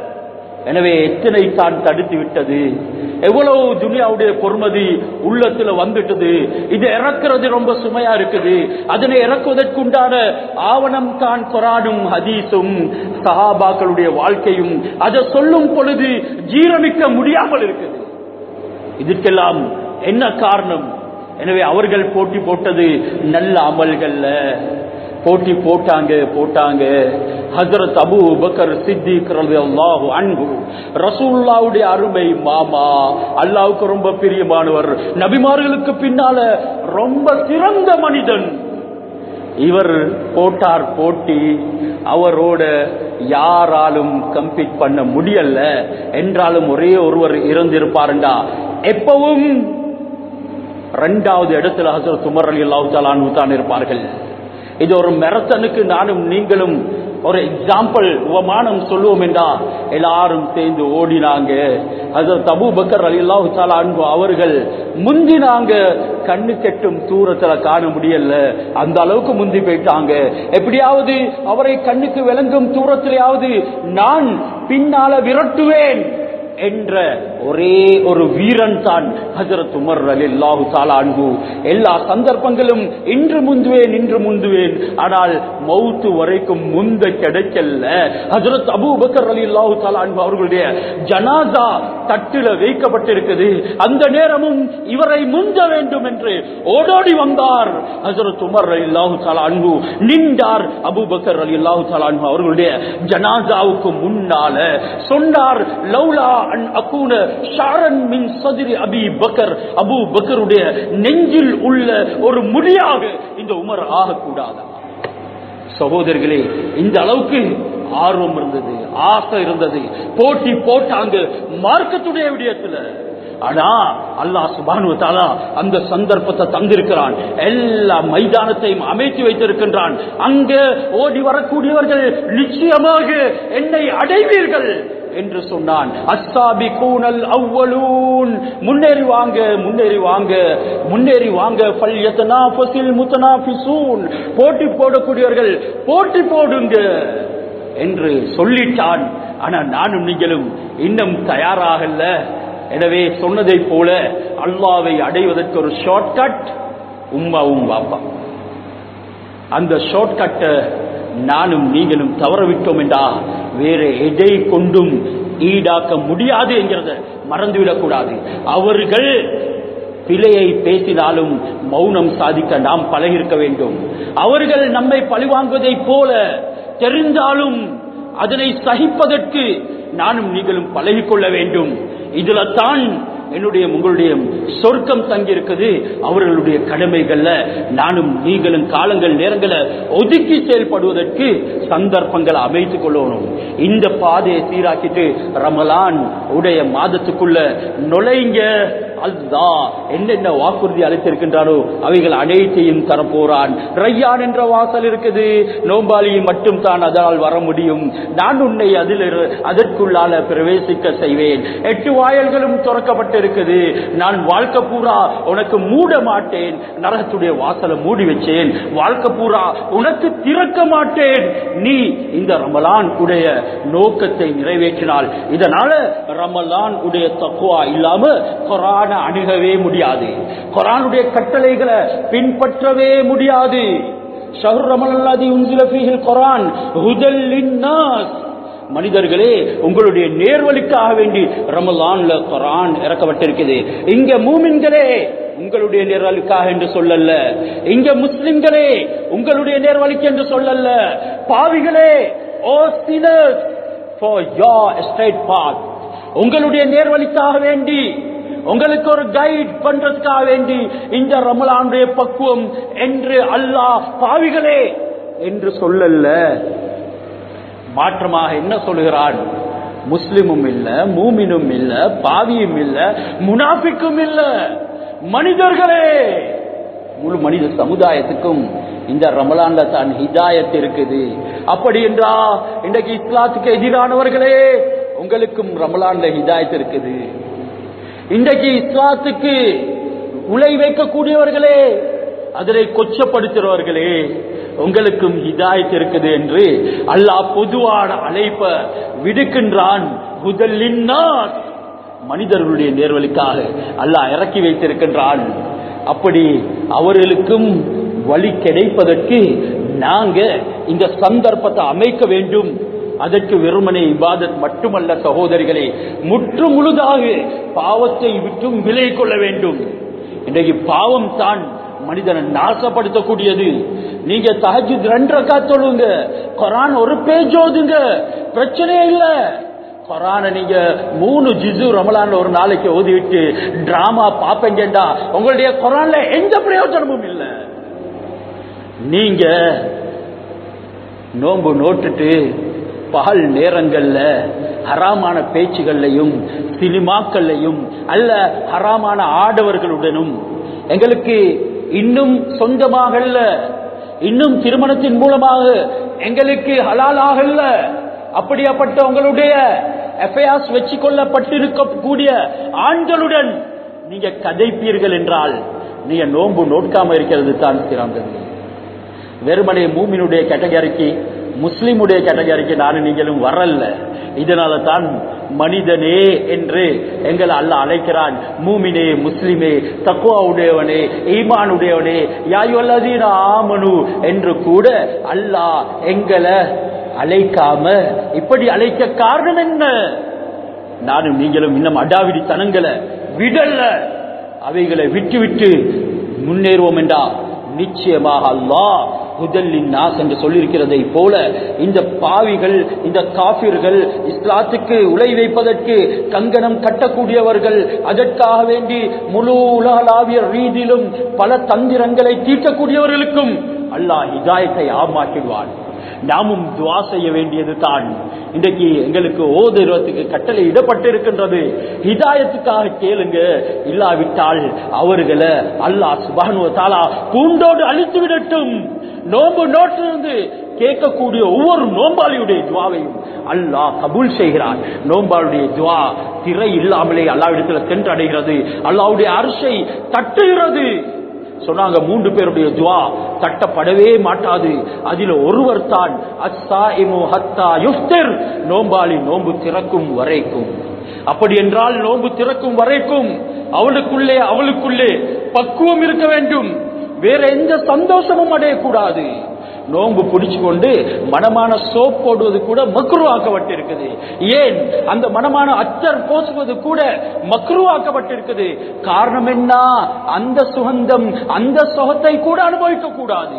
எனவே எத்தனை தான் தடுத்து விட்டது எவ்வளவு துனியாவுடைய பொறுமதி உள்ளத்துல வந்துட்டது இது இறக்குறது ரொம்ப சுமையா இருக்குது அதனை இறக்குவதற்குண்டான ஆவணம் தான் கொரானும் ஹதீஸும் சஹாபாக்களுடைய வாழ்க்கையும் அதை சொல்லும் பொழுது ஜீரணிக்க முடியாமல் இருக்குது இதற்கெல்லாம் என்ன காரணம் எனவே அவர்கள் போட்டி போட்டது நல்ல அமல்கள்ல போட்டி போட்டாங்க போட்டாங்க ஹசரத் அபு பக்கர் சித்திக் ரலியல்லாஹு அன்ஹு ரசூலுல்லாவுடைய அருமை மாமா அல்லாஹ்வுக்கு ரொம்ப பிரியமானவர் நபிமார்களுக்கு பின்னால ரொம்ப சிறந்த மனிதன் இவர் போட்டார் போட்டி அவரோட யாராலும் கம்பீட் பண்ண முடியல என்றாலும் ஒரே ஒருவர் இறந்திருப்பாருண்டா எப்பவும் இரண்டாவது இடத்துல ஹசரத் உமர் அலி அல்லாஹு தான் இருப்பார்கள் இது ஒரு மெரத்தனுக்கு நானும் நீங்களும் ஒரு எக்ஸாம்பிள் உபமானம் சொல்லுவோம் என்றா எல்லாரும் சேர்ந்து ஓடினாங்க அது தபு பக்கர் அலி அல்லாஹு அன்பு அவர்கள் முந்தினாங்க கண்ணு கெட்டும் தூரத்துல காண முடியல அந்த அளவுக்கு முந்தி போயிட்டாங்க எப்படியாவது அவரை கண்ணுக்கு விளங்கும் தூரத்திலேயாவது நான் பின்னால விரட்டுவேன் என்ற ஒரே ஒரு வீரன் தான் ஹஜரத் உமர் ரலில்லாஹு தஆலா அன்ஹு எல்லா சந்தர்ப்பங்களும் இன்று முந்துவேன் இன்று முந்துவேன் ஆனால் மௌத்து வரைக்கும் முந்த கிடைக்கல ஹஜரத் அபூபக்கர் ரலில்லாஹு தஆலா அன்ஹு அவர்களுடைய ஜனாசா தட்டில வைக்கப்பட்டிருக்குது அந்த நேரமும் இவரை முந்த வேண்டும் என்று ஓடோடி வந்தார் ஹஜரத் உமர் ரலில்லாஹு தஆலா அன்ஹு நின்றார் அபூபக்கர் ரலில்லாஹு தஆலா அன்ஹு அவர்களுடைய ஜனாசாவுக்கு முன்னால சொன்னார் லௌலா அன் அகூன ஷாரன் மின் சதுரி அபி பக்கர் அபூ பக்கருடைய நெஞ்சில் உள்ள ஒரு முடியாக இந்த உமர் ஆகக்கூடாதா சகோதரர்களே இந்த அளவுக்கு ஆர்வம் இருந்தது ஆசை இருந்தது போட்டி போட்டாங்க மார்க்கத்துடைய விடயத்துல ஆனா அல்லாஹ் சுபானு தாலா அந்த சந்தர்ப்பத்தை தந்திருக்கிறான் எல்லா மைதானத்தையும் அமைத்து வைத்திருக்கின்றான் அங்க ஓடி வரக்கூடியவர்கள் நிச்சயமாக என்னை அடைவீர்கள் என்று சொன்னான் அஸ்ஸாபி கூனல் அவ்வளூன் முன்னேறி வாங்க முன்னேறி வாங்க முன்னேறி வாங்க ஃபல்யத்தனாஃபஸில் முத்தனாஃபிசூன் போட்டி போடக்கூடியவர்கள் போட்டி போடுங்க என்று சொல்லிட்டான் ஆனா நானும் நீங்களும் இன்னும் தயாராகல எனவே சொன்னதை போல அல்லாவை அடைவதற்கு ஒரு ஷார்ட்கட் உம்மாவும் பாப்பா அந்த ஷார்ட்கட்டை நானும் நீங்களும் தவற விட்டோம் என்றா வேற எதை கொண்டும் ஈடாக்க முடியாது என்கிறத மறந்துவிடக் கூடாது அவர்கள் பிழையை பேசினாலும் மௌனம் சாதிக்க நாம் பழகிருக்க வேண்டும் அவர்கள் நம்மை பழிவாங்குவதைப் போல தெரிந்தாலும் அதனை சகிப்பதற்கு நானும் நீங்களும் பழகிக்கொள்ள வேண்டும் இதுல தான் என்னுடைய உங்களுடைய சொர்க்கம் தங்கியிருக்குது அவர்களுடைய கடமைகள்ல நானும் நீங்களும் காலங்கள் நேரங்களை ஒதுக்கி செயல்படுவதற்கு சந்தர்ப்பங்களை அமைத்துக் கொள்ளணும் இந்த பாதையை சீராக்கிட்டு ரமலான் உடைய மாதத்துக்குள்ள நுழைங்க அல்லாஹ் என்னென்ன வாக்குறுதி அளித்திருக்கின்றாரோ அவைகள் அனைத்தையும் தரப்போறான் ரையான் என்ற வாசல் இருக்குது நோம்பாளியை மட்டும் தான் அதனால் வர முடியும் நான் உன்னை அதில் இரு- அதற்குள்ளால பிரவேசிக்க செய்வேன் எட்டு வாயல்களும் திறக்கப்பட்டிருக்குது நான் வாழ்க்கை பூரா உனக்கு மூட மாட்டேன் நரகத்துடைய வாசலை மூடி வச்சேன் வாழ்க்கை பூரா உனக்கு திறக்க மாட்டேன் நீ இந்த ரமலான் உடைய நோக்கத்தை நிறைவேற்றினால் இதனால ரமலான் உடைய தக்குவா இல்லாம குரான அணுகவே முடியாது குரானுடைய கட்டளைகளை பின்பற்றவே முடியாது ஷஹர் ரமலாதி உன்சில ஃபீஹில் குரான் ஹுதல் லின்னாஸ் மனிதர்களே உங்களுடைய நேர்வழிக்காக வேண்டி ரமலான்ல குரான் இறக்கப்பட்டிருக்குது இங்க மூமின்களே உங்களுடைய நேர்வழிக்காக என்று சொல்லல்ல இங்க முஸ்லிம்களே உங்களுடைய நேர்வழிக்கு என்று சொல்லல்ல பாவிகளே ஓ sinners for your straight path உங்களுடைய நேர்வழிக்காக வேண்டி உங்களுக்கு ஒரு கைட் பண்றதுக்காக வேண்டி இந்த ரமலானுடைய பக்குவம் என்று அல்லாஹ் பாவிகளே என்று சொல்லல்ல மாற்றமாக என்ன சொல்லுகிறான் முஸ்லிமும் இல்ல மூமினும் இல்ல பாவியும் இல்ல முனாஃபிக்கும் இல்ல மனிதர்களே முழு மனித சமுதாயத்துக்கும் இந்த ரமலான்ல தான் ஹிதாயத் இருக்குது அப்படி என்றா இன்றைக்கு இஸ்லாத்துக்கு எதிரானவர்களே உங்களுக்கும் ரமலான்ல ஹிதாயத் இருக்குது இன்றைக்கு இஸ்லாத்துக்கு உலை வைக்கக்கூடியவர்களே அதனை கொச்சப்படுத்துகிறவர்களே உங்களுக்கும் ஹிதாயத் இருக்குது என்று அல்லாஹ் பொதுவான அழைப்ப விடுக்கின்றான் முதலின் மனிதர்களுடைய நேர்வழிக்காக அல்லாஹ் இறக்கி வைத்திருக்கின்றான் அப்படி அவர்களுக்கும் வழி கிடைப்பதற்கு நாங்க இந்த சந்தர்ப்பத்தை அமைக்க வேண்டும் அதற்கு வெறுமனே இபாதத் மட்டுமல்ல சகோதரிகளே முற்று முழுதாக பாவத்தை விட்டும் விலை கொள்ள வேண்டும் இன்றைக்கு பாவம் தான் மனிதனை நாசப்படுத்தக்கூடியது நீங்க தஹஜுத் ரெண்டு ரக்கா தொழுங்க குரான் ஒரு பேஜ் ஓதுங்க பிரச்சனையே இல்ல குரானை நீங்க மூணு ஜிசு ரமலான்ல ஒரு நாளைக்கு ஓதிவிட்டு டிராமா பாப்பீங்கடா உங்களுடைய குரான்ல எந்த பிரயோஜனமும் இல்ல நீங்க நோன்பு நோட்டுட்டு பகல் நேரங்கள்ல ஹராமான பேச்சுகள்லையும் சினிமாக்கள்லையும் அல்ல ஹராமான ஆடவர்களுடனும் எங்களுக்கு இன்னும் சொந்தமாகல்ல இன்னும் திருமணத்தின் மூலமாக எங்களுக்கு ஹலாலாகல்ல அப்படியாப்பட்ட உங்களுடைய எஃப்ஐஆர்ஸ் வச்சு கொள்ளப்பட்டிருக்கக்கூடிய ஆண்களுடன் நீங்க கதைப்பீர்கள் என்றால் நீங்க நோன்பு நோட்காம இருக்கிறது தான் சிறந்தது வெறுமனே மூமினுடைய கேட்டகரிக்கு முஸ்லிமுடைய கேட்டகரிக்கு நானும் நீங்களும் வரல இதனால தான் மனிதனே என்று எங்களை அல்லாஹ் அழைக்கிறான் மூமினே முஸ்லிமே தக்குவா உடையவனே ஈமான் உடையவனே யாயுவல்லதீன ஆமனு என்று கூட அல்லாஹ் எங்களை அழைக்காம இப்படி அழைக்க காரணம் என்ன நானும் நீங்களும் இன்னும் அடாவிடி தனங்களை விடல்ல அவைகளை விட்டு விட்டு முன்னேறுவோம் என்றா நிச்சயமாக அல்லாஹ் முதலின் நாஸ் என்று சொல்லியிருக்கிறதை போல இந்த பாவிகள் இந்த காபிர்கள் இஸ்லாத்துக்கு உலை வைப்பதற்கு கங்கணம் கட்டக்கூடியவர்கள் அதற்காக வேண்டி முழு உலகளாவிய ரீதியிலும் பல தந்திரங்களை தீட்டக்கூடியவர்களுக்கும் அல்லாஹ் ஹிதாயத்தை ஆமாக்கிடுவான் நாமும் துவா செய்ய வேண்டியது தான் இன்றைக்கு எங்களுக்கு ஓதுறதுக்கு கட்டளை இடப்பட்டிருக்கின்றது ஹிதாயத்துக்காக கேளுங்க இல்லாவிட்டால் அவர்களை அல்லாஹ் சுபானுவ தாலா பூண்டோடு அழித்து விடட்டும் நோம்பு நோட்டிலிருந்து கேட்கக்கூடிய ஒவ்வொரு நோம்பாளியுடைய துவாவையும் அல்லாஹ் கபூல் செய்கிறான் நோம்பாளுடைய துவா திரை இல்லாமலே அல்லாவிடத்தில் சென்றடைகிறது அல்லாவுடைய அரசை தட்டுகிறது சொன்னாங்க மூன்று பேருடைய துவா தட்டப்படவே மாட்டாது அதில் ஒருவர் தான் நோம்பாளி நோம்பு திறக்கும் வரைக்கும் அப்படி என்றால் நோம்பு திறக்கும் வரைக்கும் அவளுக்குள்ளே அவளுக்குள்ளே பக்குவம் இருக்க வேண்டும் வேற எந்த சந்தோஷமும் அடையக்கூடாது நோன்பு பிடிச்சு கொண்டு மனமான சோப் போடுவது கூட மக்ருவாக்கப்பட்டிருக்குது ஏன் அந்த மனமான அச்சர் போசுவது கூட மக்ருவாக்கப்பட்டிருக்குது காரணம் என்ன அந்த சுகந்தம் அந்த சுகத்தை கூட அனுபவிக்க கூடாது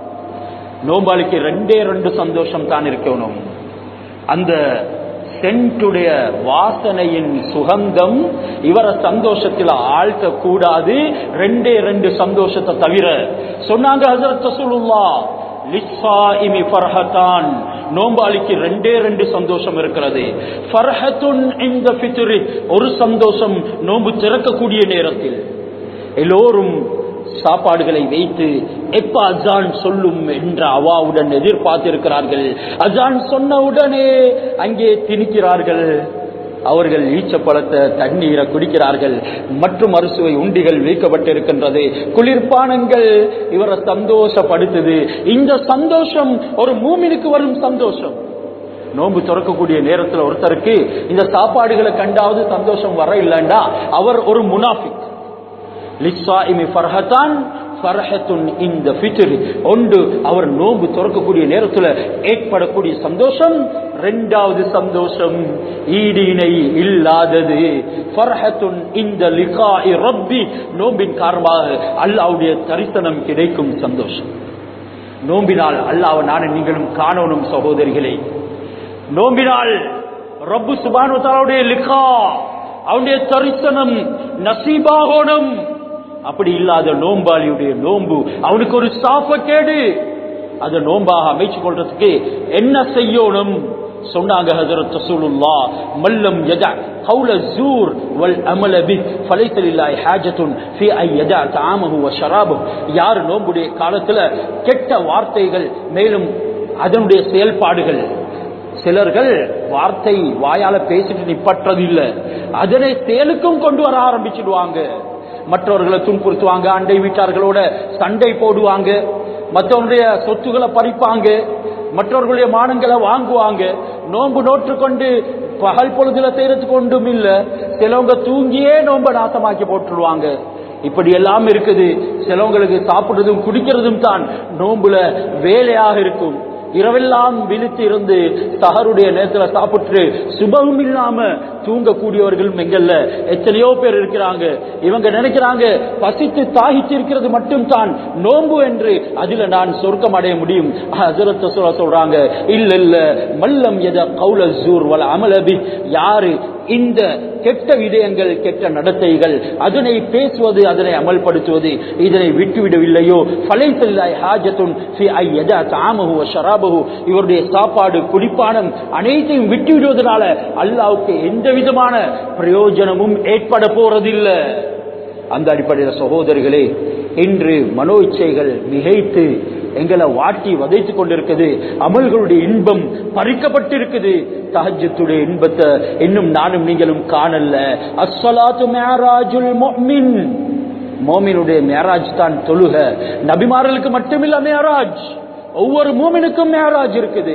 நோம்பாளிக்கு ரெண்டே ரெண்டு சந்தோஷம் தான் இருக்கணும் அந்த சென்ட்டுடைய வாசனையின் சுகந்தம் இவரை சந்தோஷத்தில் ஆழ்த்த கூடாது ரெண்டே ரெண்டு சந்தோஷத்தை தவிர சொன்னாங்க ஹசரத் ரசூலுல்லா லிஸ்ஸாயிமி ஃபர்ஹத்தான் நோம்பாளிக்கு ரெண்டே ரெண்டு சந்தோஷம் இருக்கிறது ஃபர்ஹத்துன் இந்த ஃபித்ரி ஒரு சந்தோஷம் நோன்பு திறக்கக்கூடிய நேரத்தில் எல்லோரும் சாப்பாடுகளை வைத்து எப்ப அஜான் சொல்லும் என்ற அவாவுடன் எதிர்பார்த்திருக்கிறார்கள் அஜான் சொன்ன உடனே அங்கே திணிக்கிறார்கள் அவர்கள் ஈச்சப்பழத்தை தண்ணீரை குடிக்கிறார்கள் மற்றும் அறுசுவை உண்டிகள் வைக்கப்பட்டிருக்கின்றது குளிர்பானங்கள் இவரை சந்தோஷப்படுத்துது இந்த சந்தோஷம் ஒரு மூமினுக்கு வரும் சந்தோஷம் நோன்பு திறக்கக்கூடிய நேரத்தில் ஒருத்தருக்கு இந்த சாப்பாடுகளை கண்டாவது சந்தோஷம் வர இல்லைன்னா அவர் ஒரு முனாஃபிக் லிஸ்ஸாயிமி ஃபர்ஹத்தான் ஃபர்ஹத்துன் இந்த ஃபித்ர் ஒன்று அவர் நோன்பு திறக்கக்கூடிய நேரத்தில் ஏற்படக்கூடிய சந்தோஷம் ரெண்டாவது சந்தோஷம் ஈடு இணை இல்லாதது ஃபர்ஹத்துன் இந்த லிகாஇ ரப்பி நோம்பின் காரணமாக அல்லாவுடைய தரிசனம் கிடைக்கும் சந்தோஷம் நோம்பினால் அல்லாஹ் நானும் நீங்களும் காணணும் சகோதரிகளே நோம்பினால் ரப்பு சுபானுடைய லிகா அவனுடைய தரிசனம் நசீபாகணும் அப்படி இல்லாத நோம்பாளியுடைய நோம்பு அவனுக்கு ஒரு சாப்ப கேடு அதை நோம்பாக அமைச்சு கொள்றதுக்கு என்ன செய்யணும் சொன்னாங்க ஹஜரத் ரசூலுல்லா மல்லம் யதா قول الزور والعمل به فليس لله حاجة في أن يدع طعامه وشرابه யார் நோம்புடைய காலத்துல கெட்ட வார்த்தைகள் மேலும் அதனுடைய செயல்பாடுகள் சிலர்கள் வார்த்தை வாயால பேசிட்டு நிப்பற்றது இல்ல அதனை செயலுக்கும் கொண்டு வர ஆரம்பிச்சிடுவாங்க மற்றவர்களை துன்புறுத்துவாங்க அண்டை வீட்டார்களோட சண்டை போடுவாங்க மற்றவங்களுடைய சொத்துக்களை பறிப்பாங்க மற்றவர்களுடைய மானங்களை வாங்குவாங்க நோன்பு நோற்று கொண்டு பகல் பொழுதுல செய்யறதுக்கு ஒன்றும் இல்ல சிலவங்க தூங்கியே நோன்பை நாசமாக்கி போட்டுருவாங்க இப்படி எல்லாம் இருக்குது சிலவங்களுக்கு சாப்பிடுறதும் குடிக்கிறதும் தான் நோன்புல வேலையாக இருக்கும் இரவெல்லாம் விழித்து இருந்து சஹருடைய நேரத்துல சாப்பிட்டு சுபமும் இல்லாம தூங்கக்கூடியவர்களும் எங்கல்ல எத்தனையோ பேர் இருக்கிறாங்க இவங்க நினைக்கிறாங்க பசித்து தாகிச்சு இருக்கிறது மட்டும் தான் நோன்பு என்று அதுல நான் சொர்க்கம் அடைய முடியும் ஹசரத் சொல்ல சொல்றாங்க இல்ல இல்ல மல்லம் எத கௌல ஜூர் வல அமலபி யாரு இந்த கெட்ட விடயங்கள் கெட்ட நடத்தைகள் அதனை பேசுவது அதனை அமல்படுத்துவது இதனை விட்டுவிடவில்லையோ ஃபலைசல்லாய் ஹாஜத்துன் ஃபி ஐயதா தாமஹு வ ஷராபஹு இவருடைய சாப்பாடு குடிப்பானம் அனைத்தையும் விட்டுவிடுவதனால அல்லாவுக்கு எந்த விதமான பிரயோஜனமும் ஏற்பட போறதில்லை அந்த அடிப்படையில் சகோதரிகளே இன்று மனோ இச்சைகள் மிகைத்து எங்களை வாட்டி வதைத்துக் கொண்டிருக்குது அமல்களுடைய இன்பம் பறிக்கப்பட்டிருக்குது தஹஜத்துடைய இன்பத்தை இன்னும் நானும் நீங்களும் காணல அஸ்ஸலாத்து மேராஜுல் முஃமின் மோமினுடைய மேராஜ் தான் தொழுக நபிமார்களுக்கு மட்டுமில்ல மேராஜ் ஒவ்வொரு மூமினுக்கும் மேராஜ் இருக்குது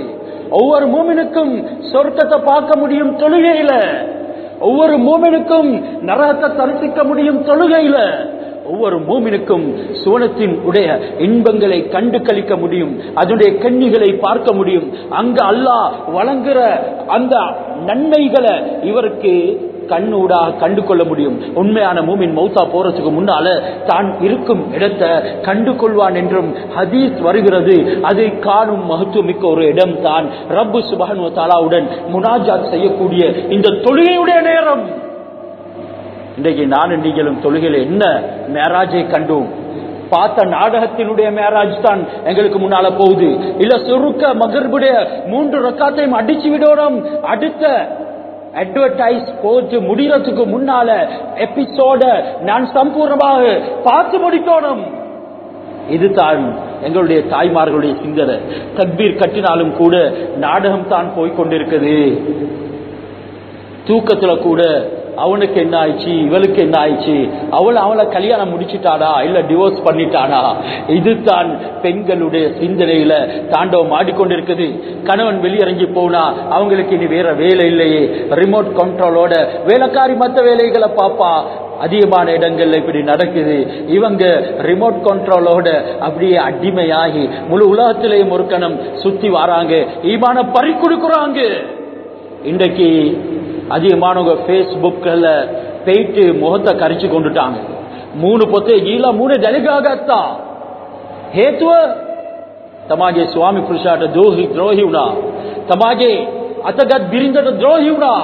ஒவ்வொரு மூமினுக்கும் சொர்க்கத்தை பார்க்க முடியும் தொழுகையில ஒவ்வொரு மூமினுக்கும் நரகத்தை தரிசிக்க முடியும் தொழுகையில ஒவ்வொரு மூமினுக்கும் சுவனத்தின் உடைய இன்பங்களை கண்டு கழிக்க முடியும் அதனுடைய கண்ணிகளை பார்க்க முடியும் அங்க அல்லாஹ் வழங்குற அந்த நன்மைகளை இவருக்கு கண்ணூடாக கண்டு கொள்ள முடியும் உண்மையான மூமின் மௌத்தா போறதுக்கு முன்னால தான் இருக்கும் இடத்தை கண்டு கொள்வான் என்றும் ஹதீஸ் வருகிறது அதை காணும் மகத்துவமிக்க ஒரு இடம் தான் ரப்பு சுபஹனு தாலாவுடன் முனாஜாத் செய்யக்கூடிய இந்த தொழுகையுடைய நேரம் இன்றைக்கு நானும் நீங்களும் தொழுகையில என்ன மேராஜை கண்டோம் பார்த்த நாடகத்தினுடைய மேராஜ் தான் எங்களுக்கு முன்னால போகுது இல்ல சுருக்க மகர்புடைய மூன்று ரக்காத்தையும் அடிச்சு விடணும் அடுத்த அட்வர்டைஸ் போட்டு முடிகிறதுக்கு முன்னால எபிசோட நான் சம்பூர்ணமாக பார்த்து முடிக்கணும் இதுதான் எங்களுடைய தாய்மார்களுடைய சிந்தனை தக்பீர் கட்டினாலும் கூட நாடகம் தான் போய்கொண்டிருக்குது தூக்கத்துல கூட அவனுக்கு என்ன ஆயிடுச்சு இவளுக்கு என்ன ஆயிடுச்சு அவள் அவளை கல்யாணம் முடிச்சிட்டாடா இல்ல டிவோர்ஸ் பண்ணிட்டாடா இதுதான் பெண்களுடைய சிந்தனையில தாண்டவம் ஆடிக்கொண்டிருக்குது கணவன் வெளியிறங்கி போனா அவங்களுக்கு இனி வேற வேலை இல்லையே ரிமோட் கண்ட்ரோலோட வேலைக்காரி மத்த வேலைகளை பாப்பா அதிகமான இடங்கள்ல இப்படி நடக்குது இவங்க ரிமோட் கண்ட்ரோலோட அப்படியே அடிமையாகி முழு உலகத்திலேயும் ஒரு கணம் சுத்தி வராங்க ஈமான பறி கொடுக்குறாங்க இன்றைக்கு அதிகமானவங்க பேஸ்புக்ல போயிட்டு முகத்தை கரிச்சு கொண்டுட்டாங்க ಮೂನು ಪೊತ್ತೆ ಇಲ್ಲ ಮೂನೆ ದಲಿಗಾಗತ್ತ ಹೇತುವ ತಮಗೆ ಸ್ವಾಮಿ ಪುರುಷಾಟ ದ್ರೋಹಿ ದ್ರೋಹಿವ್ನ ತಮಗೆ அத்தகத் பிரிந்தது துரோகிவுடா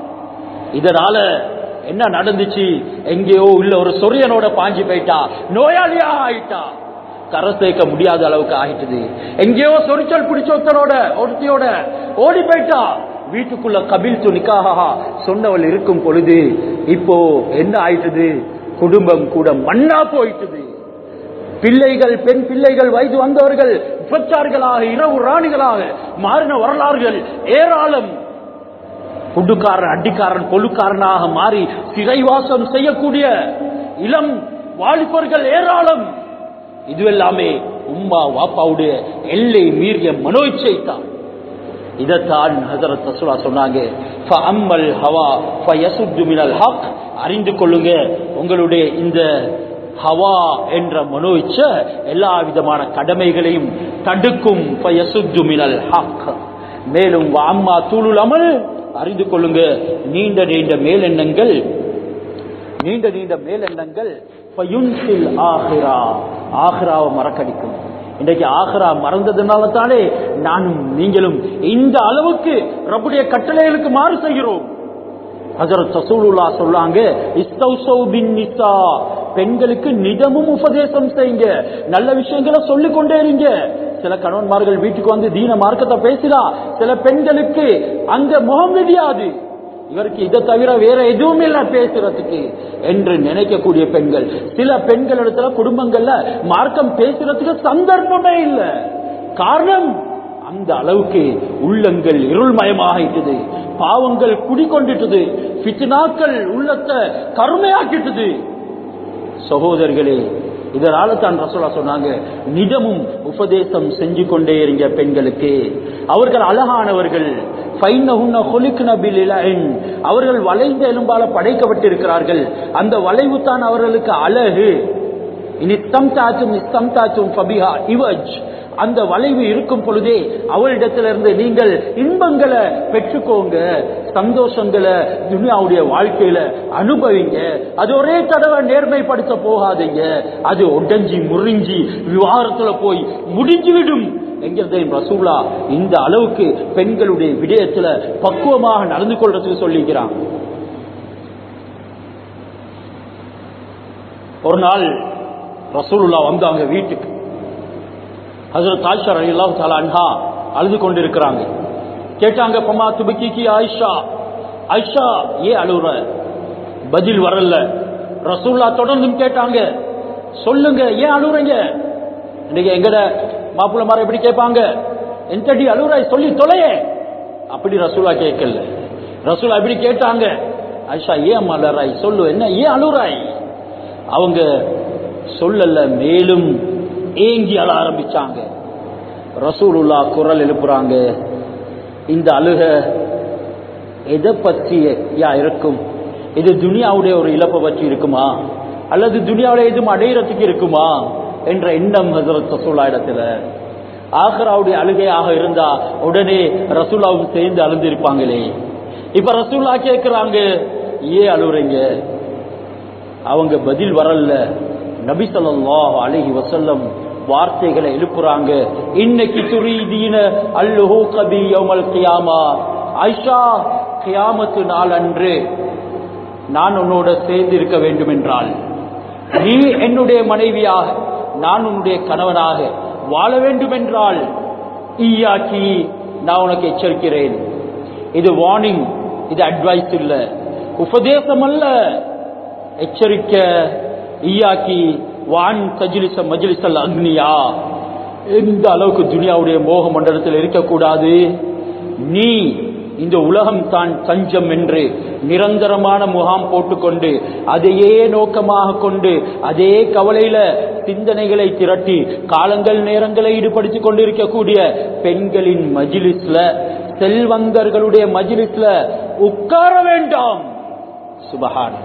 இதனால என்ன நடந்துச்சு எங்கேயோ உள்ள ஒரு சொரியனோட பாஞ்சு போயிட்டா நோயாளியா ஆயிட்டா கரை சேர்க்க முடியாத அளவுக்கு ஆயிட்டுது எங்கேயோ சொரிச்சல் பிடிச்சொத்தனோட ஒருத்தியோட ஓடி போயிட்டா வீட்டுக்குள்ள கபில் து நிக்காகா சொன்னவள் இருக்கும் பொழுது இப்போ என்ன ஆயிட்டுது குடும்பம் கூட மண்ணா போயிட்டுது பிள்ளைகள் பெண் பிள்ளைகள் வயது வந்தவர்கள் விபச்சார்களாக இரவு ராணிகளாக மாறின வரலாறுகள் ஏராளம் குண்டுக்காரன் அடிக்காரன் கொழுக்காரனாக மாறி சிறைவாசம் செய்யக்கூடிய இளம் வாலிபர்கள் ஏராளம் இதுவெல்லாமே உம்மா வாப்பாவுடைய எல்லை மீறிய மனோச்சை தான் இதைத்தான் ஹசரத் ரசூலா சொன்னாங்க ஃபஅம்மல் ஹவா ஃபயசுத்து மினல் ஹக் அறிந்து கொள்ளுங்க உங்களுடைய இந்த ஹவா என்ற மனோ இச்ச எல்லா விதமான கடமைகளையும் தடுக்கும் ஃபயசுத்து மினல் ஹக் மேலும் அம்மா தூளுல் அமல் அறிந்து கொள்ளுங்க நீண்ட நீண்ட மேலெண்ணங்கள் நீண்ட நீண்ட மேலெண்ணங்கள் ஃபயுன்சில் ஆஹிரா ஆஹிராவை மறக்கடிக்கும் இன்றைக்கு ஆஹ்ரா மறந்ததுனால தானே நானும் நீங்களும் இந்த அளவுக்கு ரப்புடைய கட்டளைகளுக்கு மாறு செய்கிறோம் ஹஜரத் ரசூலுல்லா சொல்லாங்க இஸ்தௌசௌ பின் நிசா பெண்களுக்கு நிதமும் உபதேசம் செய்யுங்க நல்ல விஷயங்களை சொல்லிக் கொண்டே இருங்க சில கணவன்மார்கள் வீட்டுக்கு வந்து தீன மார்க்கத்தை பேசினா சில பெண்களுக்கு அங்க முகம் விடியாது இவருக்கு இதை தவிர வேற எதுவும் இல்ல பேசுறதுக்கு என்று நினைக்கக்கூடிய பெண்கள் சில பெண்கள் இடத்துல குடும்பங்கள்ல மார்க்கம் பேசுறதுக்கு சந்தர்ப்பமே இல்லை காரணம் அந்த அளவுக்கு உள்ளங்கள் இருள்மயமாகிட்டது பாவங்கள் குடிக்கொண்டிட்டது பித்னாக்கள் உள்ளத்தை கருமையாக்கிட்டது சகோதரர்களே இதனால தான் ரசோலா சொன்னாங்க நிஜமும் உபதேசம் செஞ்சு கொண்டே இருங்க பெண்களுக்கு அவர்கள் அழகானவர்கள் அவர்கள் வளைந்த எலும்பால படைக்கப்பட்டிருக்கிறார்கள் அந்த வளைவு தான் அவர்களுக்கு அழகு இனித்தம் தாச்சும் இஸ்தம் தாச்சும் ஃபபிஹா இவஜ் அந்த வளைவு இருக்கும் பொழுதே அவளிடத்திலிருந்து நீங்கள் இன்பங்களை பெற்றுக்கோங்க சந்தோஷங்களை துனியாவுடைய வாழ்க்கையில அனுபவிங்க அது ஒரே தடவை நேர்மைப்படுத்த போகாதீங்க அது உடஞ்சி முறிஞ்சி விவாகரத்துல போய் முடிஞ்சுவிடும் என்கிறதை ரசூலா இந்த அளவுக்கு பெண்களுடைய விடயத்துல பக்குவமாக நடந்து கொள்றதுக்கு சொல்லிக்கிறான் ஒரு நாள் ரசூலுல்லா வந்தாங்க வீட்டுக்கு ஹசரத் ஆயிஷா ரலியல்லாஹு தஆலா அன்ஹா அழுது கொண்டிருக்கிறாங்க கேட்டாங்க பமா துபக்கிக்கு ஆயிஷா ஆயிஷா ஏன் அழுகுற பதில் வரல ரசூல்லா தொடர்ந்தும் கேட்டாங்க சொல்லுங்க ஏன் அழுகுறீங்க இன்னைக்கு எங்கட மாப்பிள்ள மாற எப்படி கேட்பாங்க எந்தடி அழுகுறாய் சொல்லி தொலைய அப்படி ரசூலா கேட்கல ரசூலா எப்படி கேட்டாங்க ஆயிஷா ஏன் மலராய் சொல்லு என்ன ஏன் அழுகுறாய் அவங்க சொல்லல மேலும் ஏங்கி அழ ஆரம்பிச்சாங்க ரசூலுல்லா குரல் எழுப்புறாங்க இந்த அழுக எதை பற்றிய யா இருக்கும் இது துனியாவுடைய ஒரு இழப்பை பற்றி இருக்குமா அல்லது துனியாவுடைய எதுவும் அடையிறதுக்கு இருக்குமா என்ற எண்ணம் ஹசரத் ரசூலா இடத்துல ஆஹ்ராவுடைய அழுகையாக இருந்தா உடனே ரசூலாவும் சேர்ந்து அழுந்திருப்பாங்களே இப்ப ரசூலா கேட்கிறாங்க ஏன் அழுகுறீங்க அவங்க பதில் வரல நபி ஸல்லல்லாஹு அலைஹி வஸல்லம் வார்த்தைகளை எழுப்புறாங்க இன்னைக்கு துரீதீன அல்லுஹு கபி யௌமல் கியாமா ஐஷா கியாமத்து நாள் அன்று நான் உன்னோட சேர்ந்து இருக்க வேண்டும் என்றால் நீ என்னுடைய மனைவியாக நான் உன்னுடைய கணவனாக வாழ வேண்டும் என்றால் ஈயாக்கி நான் உனக்கு எச்சரிக்கிறேன் இது வார்னிங் இது அட்வைஸ் இல்ல உபதேசம் அல்ல எச்சரிக்க ஈயாக்கி வான் தஜிலிச மஜிலிசல் அக்னியா எந்த அளவுக்கு துனியாவுடைய மோக மண்டலத்தில் இருக்கக்கூடாது நீ இந்த உலகம் தான் தஞ்சம் என்று நிரந்தரமான முகாம் போட்டுக்கொண்டு அதையே நோக்கமாக கொண்டு அதே கவலையில சிந்தனைகளை திரட்டி காலங்கள் நேரங்களை ஈடுபடுத்திக் கொண்டிருக்கக்கூடிய பெண்களின் மஜிலிஸ்ல செல்வந்தர்களுடைய மஜிலிஸ்ல உட்கார வேண்டாம் சுபஹான்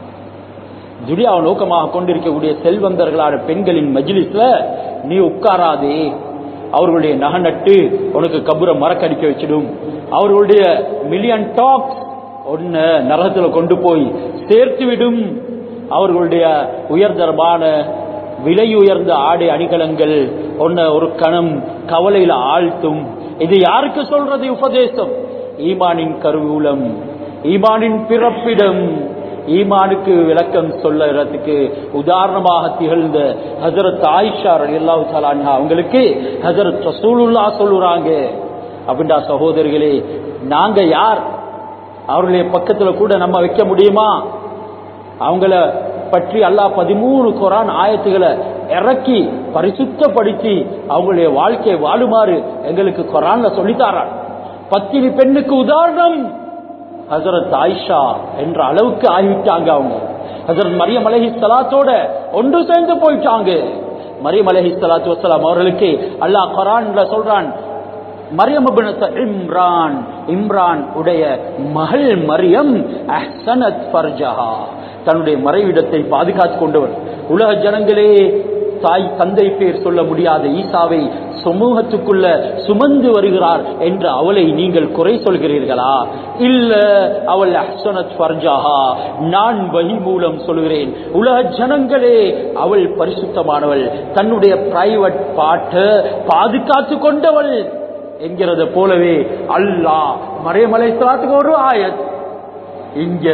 துடியாவை நோக்கமாக கொண்டிருக்கக்கூடிய செல்வந்தர்களான பெண்களின் மஜிலிஸ்ல நீ உட்காராதே அவர்களுடைய நகநட்டு உனக்கு கபுர மறக்கடிக்க வச்சிடும் அவர்களுடைய மில்லியன் டாக்ஸ் ஒன்ன நரகத்துல கொண்டு போய் சேர்த்து விடும் அவர்களுடைய உயர்தரமான விலை உயர்ந்த ஆடை அணிகலங்கள் ஒன்ன ஒரு கணம் கவலையில ஆழ்த்தும் இது யாருக்கு சொல்றது உபதேசம் ஈமானின் கருவூலம் ஈமானின் பிறப்பிடம் ஈமானுக்கு விளக்கம் சொல்லுறதுக்கு உதாரணமாக திகழ்ந்த ஹசரத் ஆயிஷா ரலியல்லாஹு தஆலா அன்ஹா அவங்களுக்கு ஹசரத் ரசூலுல்லா சொல்லுறாங்க அப்படின்டா சகோதரிகளே நாங்க யார் அவர்களுடைய பக்கத்துல கூட நம்ம வைக்க முடியுமா அவங்கள பற்றி அல்லாஹ் பதிமூணு குரான் ஆயத்துகளை இறக்கி பரிசுத்தப்படுத்தி அவங்களுடைய வாழ்க்கையை வாழுமாறு எங்களுக்கு குரான்ல சொல்லித்தாரான் பத்தினி பெண்ணுக்கு உதாரணம் ஹசரத் ஆயிஷா என்ற அளவுக்கு ஆகிவிட்டாங்க அவங்க ஹசரத் மரியம் அலஹி சலாத்தோட ஒன்று சேர்ந்து போயிட்டாங்க மரியம் அலஹி சலாத்து வசலாம் அவர்களுக்கு அல்லாஹ் குரான்ல சொல்றான் மரியம் இம்ரான் இம்ரான் உடைய மகள் மரியம் அஹ்சனத் ஃபர்ஜஹா தன்னுடைய மறைவிடத்தை பாதுகாத்துக் கொண்டவர் உலக ஜனங்களே தாய் தந்தை பேர் சொல்ல முடியாத ஈசாவை சமூகத்துக்குள்ள சுமந்து வருகிறார் என்று அவளை நீங்கள் குறை சொல்கிறீர்களா இல்ல அவள் அஹ்சனத் ஃபர்ஜாஹா நான் வழி மூலம் சொல்கிறேன் உலக ஜனங்களே அவள் பரிசுத்தமானவள் தன்னுடைய பிரைவேட் பாட்டு பாதுகாத்து கொண்டவள் என்கிறத போலவே அல்லாஹ் மறைமலை சாத்துக்கு ஒரு ஆயத் இங்க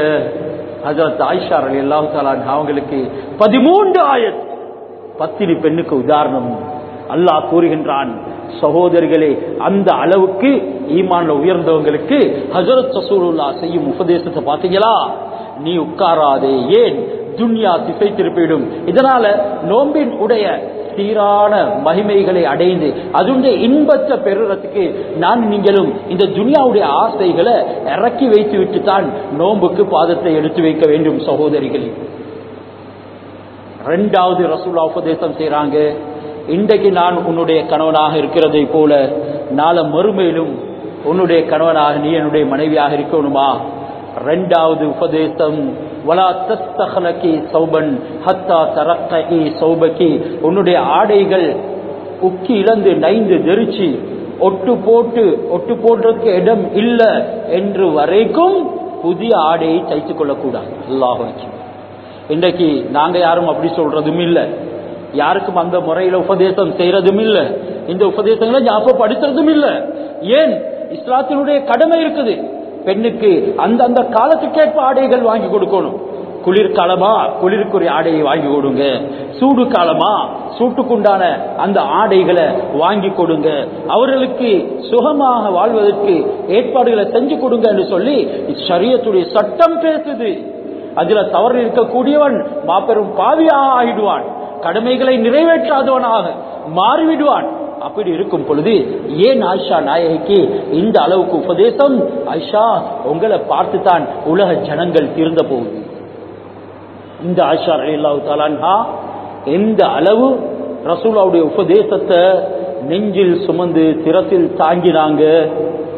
ஹஜரத் ஆயிஷா அலி அல்லாஹு அவங்களுக்கு பதிமூன்று ஆயத் பத்தினி பெண்ணுக்கு உதாரணம் அல்லாஹ் கூறுகின்றான் சகோதரிகளே அந்த அளவுக்கு ஈமான்ல உயர்ந்தவங்களுக்கு ஹசரத் ரசூலுல்லா செய்யும் உபதேசத்தை பாத்தீங்களா நீ உட்காராதே ஏன் துன்யா திசை திருப்பிடும் இதனால நோம்பின் உடைய சீரான மகிமைகளை அடைந்து அதனுடைய இன்பத்தை பெறுறதுக்கு நான் நீங்களும் இந்த துனியாவுடைய ஆசைகளை இறக்கி வைத்து விட்டு தான் நோம்புக்கு பாதத்தை எடுத்து வைக்க வேண்டும் சகோதரிகளே ரெண்டாவது ரசூலா உபதேசம் செய்யறாங்க இன்றைக்கு நான் உன்னுடைய கணவனாக இருக்கிறதை போல நாளை மறுமையிலும் உன்னுடைய கணவனாக நீ என்னுடைய மனைவியாக இருக்கணுமா ரெண்டாவது உபதேசம் வலா தஸ்தகலகி சௌபன் ஹத்தா தரக்கி சௌபகி உன்னுடைய ஆடைகள் உக்கி இழந்து நைந்து நெரிச்சு ஒட்டு போட்டு ஒட்டு போடுறதுக்கு இடம் இல்ல என்று வரைக்கும் புதிய ஆடையை தைத்துக் கொள்ளக்கூடாது அல்லாஹ் இன்றைக்கு நாங்க யாரும் அப்படி சொல்றதும் இல்ல யாருக்கும் அந்த முறையில உபதேசம் செய்யறதும் இல்ல இந்த உபதேசங்களை ஞாபகப்படுத்துறதும் இல்ல ஏன் இஸ்லாத்தினுடைய கடமை இருக்குது பெண்ணுக்கு அந்த அந்த காலத்துக்கேற்ப ஆடைகள் வாங்கி கொடுக்கணும் குளிர்காலமா குளிருக்குரிய ஆடையை வாங்கி கொடுங்க சூடு காலமா சூட்டுக்குண்டான அந்த ஆடைகளை வாங்கி கொடுங்க அவர்களுக்கு சுகமாக வாழ்வதற்கு ஏற்பாடுகளை செஞ்சு கொடுங்க என்று சொல்லி சரியத்துடைய சட்டம் பேசுது அதுல தவறு இருக்கக்கூடியவன் மாபெரும் பாவியாக ஆகிடுவான் கடமைகளை நிறைவேற்றாதவனாக மாறிவிடுவான் அப்படி இருக்கும் பொழுது ஏன் ஆயிஷா நாயகிக்கு இந்த அளவுக்கு உபதேசம் ஆயிஷா உங்களை பார்த்துதான் உலக ஜனங்கள் தீர்ந்த போகுது இந்த ஆயிஷா அலில்லாஹு தாலான்ஹா எந்த அளவு ரசூலாவுடைய உபதேசத்தை நெஞ்சில் சுமந்து சிரத்தில் தாங்கினாங்க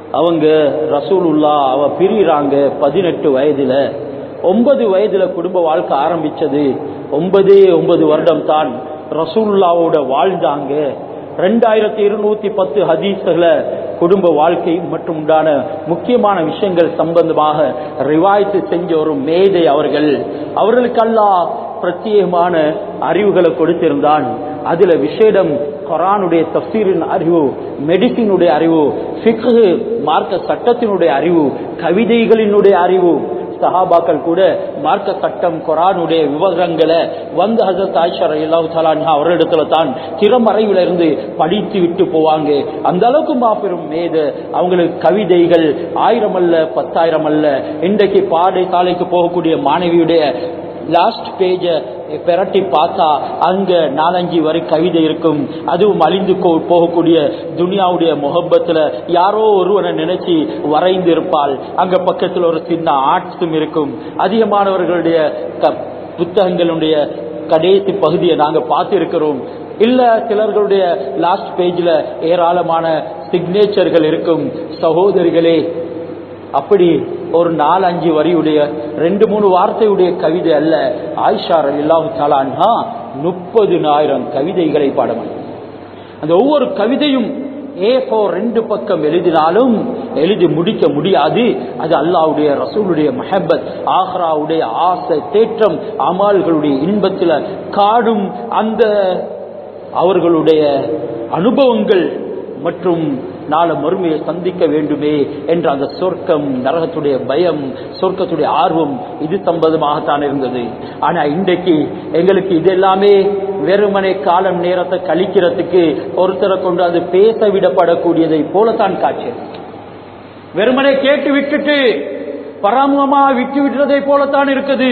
அவங்க ரசூலுல்லா அவ பிரிறாங்க பதினெட்டு வயதுல ஒன்பது வயதுல குடும்ப வாழ்க்கை ஆரம்பிச்சது ஒன்பதே ஒன்பது வருடம் தான் ரசூலுல்லாவோட வாழ்ந்தாங்க ரெண்டாயிரத்தி இருநூத்தி பத்து ஹதீஸ்களை குடும்ப வாழ்க்கை மற்றும் உண்டான முக்கியமான விஷயங்கள் சம்பந்தமாக ரிவாய்த்து செஞ்ச ஒரு மேதை அவர்கள் அவர்களுக்கெல்லாம் பிரத்யேகமான அறிவுகளை கொடுத்திருந்தான் அதுல விசேடம் குரானுடைய தப்சீரின் அறிவு மெடிசினுடைய அறிவு ஃபிக்ஹு மார்க்க சட்டத்தினுடைய அறிவு கவிதைகளினுடைய அறிவு சஹாபாக்கள் கூட மார்க்க சட்டம் குரானுடைய விவரங்களை வந்து ஹசரத் ஆயிஷா ரலியல்லாஹு தஆலா அன்ஹா அவரிடத்துல தான் திறமறைவில இருந்து படித்து விட்டு போவாங்க அந்த அளவுக்கு மாபெரும் மேத அவங்களுக்கு கவிதைகள் ஆயிரம் அல்ல பத்தாயிரம் அல்ல இன்றைக்கு பாடசாலைக்கு போகக்கூடிய மாணவியுடைய லாஸ்ட் பேஜ பெரட்டி பார்த்தா அங்க நாலஞ்சு வரை கவிதை இருக்கும் அதுவும் அழிந்து கோ- போகக்கூடிய துனியாவுடைய முகப்பத்துல யாரோ ஒருவனை நினைச்சு வரைந்து இருப்பாள் அங்க பக்கத்துல ஒரு சின்ன ஆர்ட்ஸும் இருக்கும் அதிகமானவர்களுடைய க- புத்தகங்களுடைய கடைசி பகுதியை நாங்க பார்த்து இருக்கிறோம் இல்ல சிலர்களுடைய லாஸ்ட் பேஜ்ல ஏராளமான சிக்னேச்சர்கள் இருக்கும் சகோதரிகளே அப்படி ஒரு நாலு அஞ்சு வரியுடைய ரெண்டு மூணு வார்த்தையுடைய கவிதை அல்ல ஆயிஷா இல்லாஹு தாலான்ஹா முப்பதுனாயிரம் கவிதைகளை பாடணும் அந்த ஒவ்வொரு கவிதையும் ஏ ஃபோர் ரெண்டு பக்கம் எழுதினாலும் எழுதி முடிக்க முடியாது அது அல்லாஹ்வுடைய ரசூலுடைய மஹப்பத் ஆஹ்ராவுடைய ஆசை தேற்றம் அமால்களுடைய இன்பத்துல காடும் அந்த அவர்களுடைய அனுபவங்கள் மற்றும் நாள மறுமையை சந்திக்க வேண்டுமே என்ற அந்த சொர்க்கம் நரகத்துடைய பயம் சொர்க்கத்துடைய ஆர்வம் இது சம்பந்தமாகத்தான் இருந்தது ஆனா இன்றைக்கு எங்களுக்கு இது எல்லாமே வெறுமனே காலம் நேரத்தை கழிக்கிறதுக்கு ஒருத்தரை கொண்டு அது பேச விடப்படக்கூடியதை போலத்தான் காட்சி வெறுமனே கேட்டு விட்டுட்டு பராமுகமா விட்டு விடுறதை போலத்தான் இருக்குது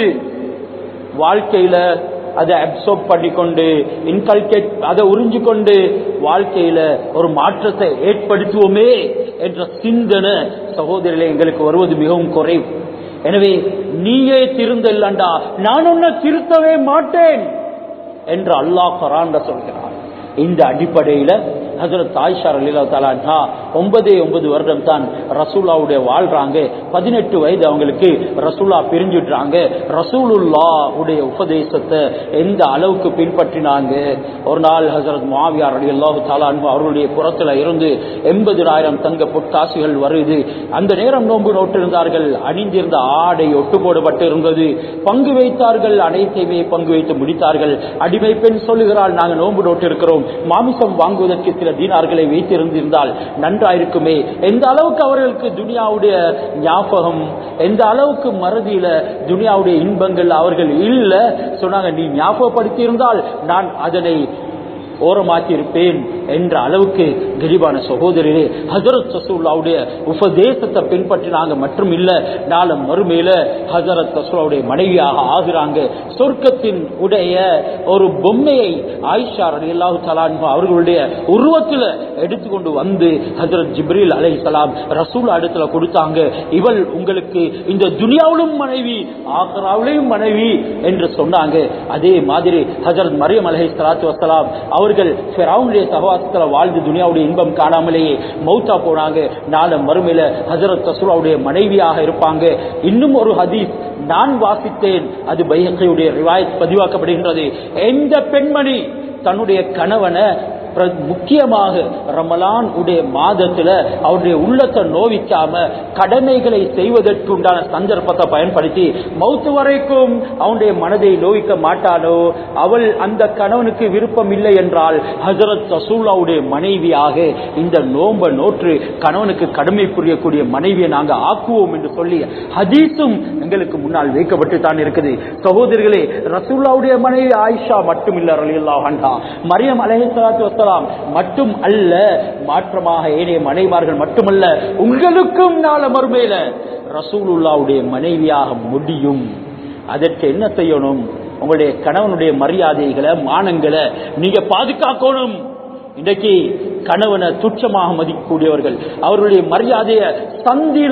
வாழ்க்கையில அதை அப்சர்வ் பண்ணிக்கொண்டு இன்கல்கேட் அதை உறிஞ்சு கொண்டு வாழ்க்கையில ஒரு மாற்றத்தை ஏற்படுத்துவோமே என்ற சிந்தனை சகோதரிகளே எங்களுக்கு வருவது மிகவும் குறைவு எனவே நீயே திருந்தல்லண்டா நான் உன்னை திருத்தவே மாட்டேன் என்று அல்லாஹ் குரான்ல சொல்கிறார் இந்த அடிப்படையில ஹசரத் ஆயிஷா அலிலா தலான்ஹா ஒன்பதே ஒன்பது வருடம் தான் ரசூலாவுடைய வாழ்றாங்க பதினெட்டு வயது அவங்களுக்கு ரசூலா பிரிஞ்சுடுறாங்க ரசூலுல்லா உடைய உபதேசத்தை எந்த அளவுக்கு பின்பற்றினாங்க ஒரு நாள் ஹசரத் மாவியார் அலி அல்லாஹு தாலான்ஹு அவர்களுடைய புறத்துல இருந்து எண்பதினாயிரம் தங்க பொற்காசுகள் வருது அந்த நேரம் நோன்பு நோட்டிருந்தார்கள் அணிந்திருந்த ஆடை ஒட்டு போடப்பட்டு இருந்தது பங்கு வைத்தார்கள் அனைத்தையுமே பங்கு வைத்து முடித்தார்கள் அடிமை பெண் சொல்லுகிறாள் நாங்கள் நோன்பு நோட்டு இருக்கிறோம் மாமிசம் வாங்குவதற்கு சில தீனார்களை வைத்திருந்திருந்தால் நன்றாயிருக்குமே எந்த அளவுக்கு அவர்களுக்கு துனியாவுடைய ஞாபகம் எந்த அளவுக்கு மறதியில துனியாவுடைய இன்பங்கள் அவர்கள் இல்ல சொன்னாங்க நீ ஞாபகப்படுத்தி இருந்தால் நான் அதனை ஓரமாக்கி இருப்பேன் என்ற அளவுக்கு கரிபான சகோதரரே ஹசரத் ரசூல்லாவுடைய உபதேசத்தை பின்பற்றினாங்க மற்றும் இல்ல நாள மறுமையில ஹசரத் ரசூலாவுடைய மனைவியாக ஆகிறாங்க சொர்க்கத்தின் உடைய ஒரு பொம்மையை ஆயிஷா ரலியல்லாஹு தஆலா அவர்களுடைய உருவத்துல எடுத்துக்கொண்டு வந்து ஹசரத் ஜிப்ரீல் அலைஹிஸ்ஸலாம் ரசூல் இடத்துல கொடுத்தாங்க இவள் உங்களுக்கு இந்த துனியாவிலும் மனைவி ஆக்ராவிலும் மனைவி என்று சொன்னாங்க அதே மாதிரி ஹசரத் மரியம் அலைஹிஸ்ஸலாத்து வஸ்ஸலாம் அவர்கள் ஃபிரௌனுடைய சகவாசத்துல வாழ்ந்து துனியாவுடைய இன்பம் காணாமலேயே மௌத்தா போனாங்க நாள மறுமையில ஹசரத் ரசூலாவுடைய மனைவியாக இருப்பாங்க இன்னும் ஒரு ஹதீஸ் நான் வாசித்தேன் அது பைஹக்கையுடைய ரிவாயத் பதிவாக்கப்படுகின்றது எந்த பெண்மணி தன்னுடைய கணவனை பிர- முக்கியமாக ரமலான் உடைய மாதத்துல அவருடைய உள்ளத்தை நோவிக்காம கடமைகளை செய்வதற்கு உண்டான சந்தர்ப்பத்தை பயன்படுத்தி மௌத்து வரைக்கும் அவனுடைய மனதை நோவிக்க மாட்டானோ அவள் அந்த கணவனுக்கு விருப்பம் இல்லை என்றால் ஹசரத் ரசூலாவுடைய மனைவியாக இந்த நோம்ப நோற்று கணவனுக்கு கடமை புரியக்கூடிய மனைவியை நாங்க ஆக்குவோம் என்று சொல்லி ஹதீஸும் எங்களுக்கு முன்னால் வைக்கப்பட்டு தான் இருக்குது சகோதரிகளே ரசூல்லாவுடைய மனைவி ஆயிஷா மட்டும் இல்ல ரலியல்லாஹு அன்ஹா மரியம் அலைஹிஸ்ஸலாத்து வஸ்ஸலாம் மட்டும் அல்ல மாற்றமாக ஏனைய மனைவார்கள் மட்டுமல்ல உங்களுக்கும் நாள மறுமையில ரசூலுல்லாவுடைய மனைவியாக முடியும் அதற்கு என்ன செய்யணும் உங்களுடைய கணவனுடைய மரியாதைகளை மானங்களை நீங்க பாதுகாக்கணும் இன்றைக்கு கணவனை துச்சமாக மதிக்கக்கூடியவர்கள் அவருடைய மரியாதையை சந்தில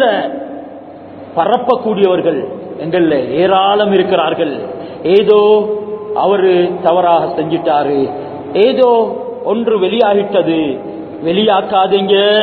பரப்பக்கூடியவர்கள் எங்கள்ல ஏராளம் இருக்கிறார்கள் ஏதோ அவரு தவறாக செஞ்சிட்டாரு ஏதோ ஒன்று வெளியாகிட்டது வெளியாக்காதீங்க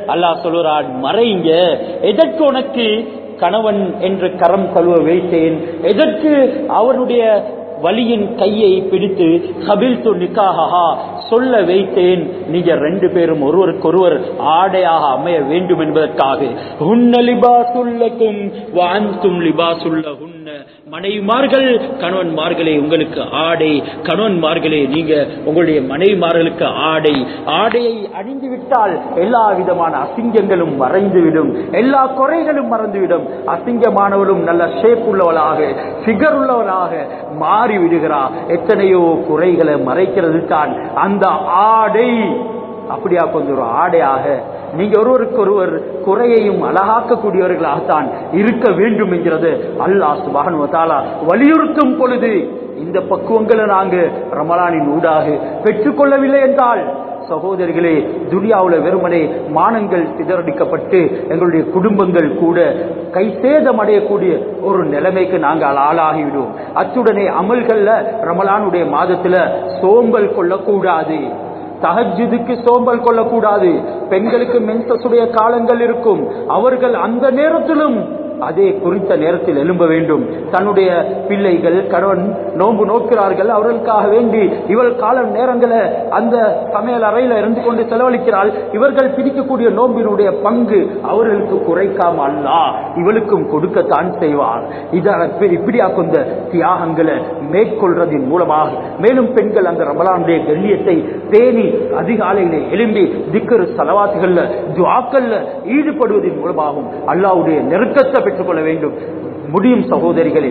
அல்லாஹ் சொல்லுறான் மறைங்க எதற்கு உனக்கு கணவன் என்று கரம் கழுவ வைத்தேன் எதற்கு அவனுடைய வலியின் கையை பிடித்து கபில் து நிக்காகா சொல்ல வைத்தேன் நீங்க ரெண்டு பேரும் ஒருவருக்கொருவர் ஆடையாக அமைய வேண்டும் என்பதற்காக உன்ன லிபாசுல்லக்கும் வாந்தும் லிபாசுல்ல உன்ன மனைவிமார்கள் கணவன்மார்களே உங்களுக்கு ஆடை கணவன்மார்களே நீங்க உங்களுடைய மனைவிமார்களுக்கு ஆடை ஆடையை அணிந்து விட்டால் எல்லா விதமான அசிங்கங்களும் மறைந்துவிடும் எல்லா குறைகளும் மறந்துவிடும் அசிங்கமானவளும் நல்ல ஷேப் உள்ளவளாக ஃபிகர் உள்ளவளாக மாறி விடுகிறார் எத்தனையோ குறைகளை மறைக்கிறது தான் அந்த ஆடை அப்படியா கொஞ்சம் ஒரு ஆடையாக நீங்க ஒருவருக்கு ஒருவர் குறையையும் அழகாக்கக்கூடியவர்களாகத்தான் இருக்க வேண்டும் என்கிறது அல்லாஹ் சுபான் வலியுறுத்தும் பொழுது இந்த பக்குவங்களை நாங்க ரமலானின் ஊடாக பெற்றுக்கொள்ளவில்லை என்றால் சகோதரிகளே துனியாவுல வெறுமனே மானங்கள் சிதறடிக்கப்பட்டு எங்களுடைய குடும்பங்கள் கூட கை சேதம் அடையக்கூடிய ஒரு நிலைமைக்கு நாங்கள் ஆளாகிவிடுவோம் அத்துடனே அமல்கள்ல ரமலானுடைய மாதத்துல சோம்பல் கொள்ளக்கூடாது தஹஜுதுக்கு சோம்பல் கொள்ளக்கூடாது பெண்களுக்கு மென்சஸுடைய காலங்கள் இருக்கும் அவர்கள் அந்த நேரத்திலும் அதே குறித்த நேரத்தில் எழும்ப வேண்டும் தன்னுடைய பிள்ளைகள் கணவன் நோன்பு நோக்கிறார்கள் அவர்களுக்காக வேண்டி இவள் கால நேரங்களை அந்த சமையல் அறையில இருந்து கொண்டு செலவழிக்கிறாள் இவர்கள் பிடிக்கக்கூடிய நோம்பினுடைய பங்கு அவர்களுக்கு குறைக்காம அல்ல இவளுக்கும் கொடுக்கத்தான் செய்வார் இத இப்படியா கொண்ட தியாகங்களை மேற்கொள்றதின் மூலமாக மேலும் பெண்கள் அந்த ரமலானுடைய கண்ணியத்தை பேணி அதிகாலையிலே எழும்பி திக்கரு செலவாத்துகள்ல துவாக்கள்ல ஈடுபடுவதன் மூலமாகவும் அல்லாவுடைய நெருக்கத்தை பெற்றுக்கொள்ள வேண்டும் முடியும் சகோதரிகளே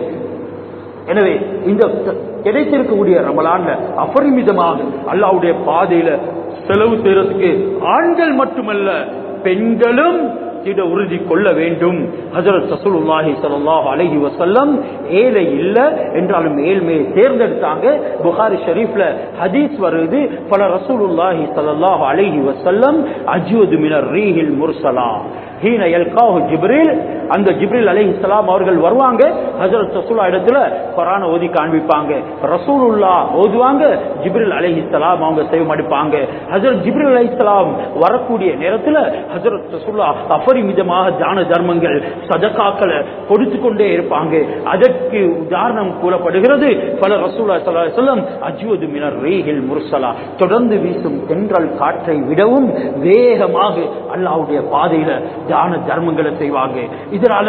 எனவே இந்த கிடைத்திருக்கக்கூடிய ரமலான்ல அபரிமிதமாக அல்லாவுடைய பாதையில செலவு செய்யறதுக்கு ஆண்கள் மட்டுமல்ல பெண்களும் திட உறுதி கொள்ள வேண்டும் ஹசரத் சசூலுல்லாஹி ஸல்லல்லாஹு அலைஹி வஸல்லம் ஏழை இல்ல என்றாலும் ஏழ்மையை தேர்ந்தெடுத்தாங்க புகாரி ஷரீஃப்ல ஹதீஸ் வருது பல ரசூலுல்லாஹி ஸல்லல்லாஹு அலைஹி வஸல்லம் அஜ்வது மினர் ரீஹில் முர்சலா ஹீன யல்காஹு ஜிப்ரீல் அந்த ஜிப்ரீல் அலைஹிஸ்ஸலாம் அவர்கள் வருவாங்க ஹஜரத் ரசூலா இடத்துல குர்ஆனை ஓதி காண்பிப்பாங்க ரசூலுல்லாஹ் ஓதுவாங்க ஜிப்ரீல் அலைஹிஸ்ஸலாம் அவங்க செய்ய மடிப்பாங்க ஹஜரத் ஜிப்ரீல் அலைஹிஸ்ஸலாம் வரக்கூடிய நேரத்துல ஹஜரத் ரசூலா அபரிமிதமாக தான தர்மங்கள் சதகாக்களை கொடுத்து கொண்டே இருப்பாங்க அதற்கு உதாரணம் கூறப்படுகிறது பல ரசூலா ஸல்லல்லாஹு அலைஹி வஸல்லம் அஜ்வது மினர் ரீஹில் முர்சலா தொடர்ந்து வீசும் தென்றல் காற்றை விடவும் வேகமாக அல்லாஹ்வுடைய பாதையில தான தர்மங்களை செய்வாங்க இதனால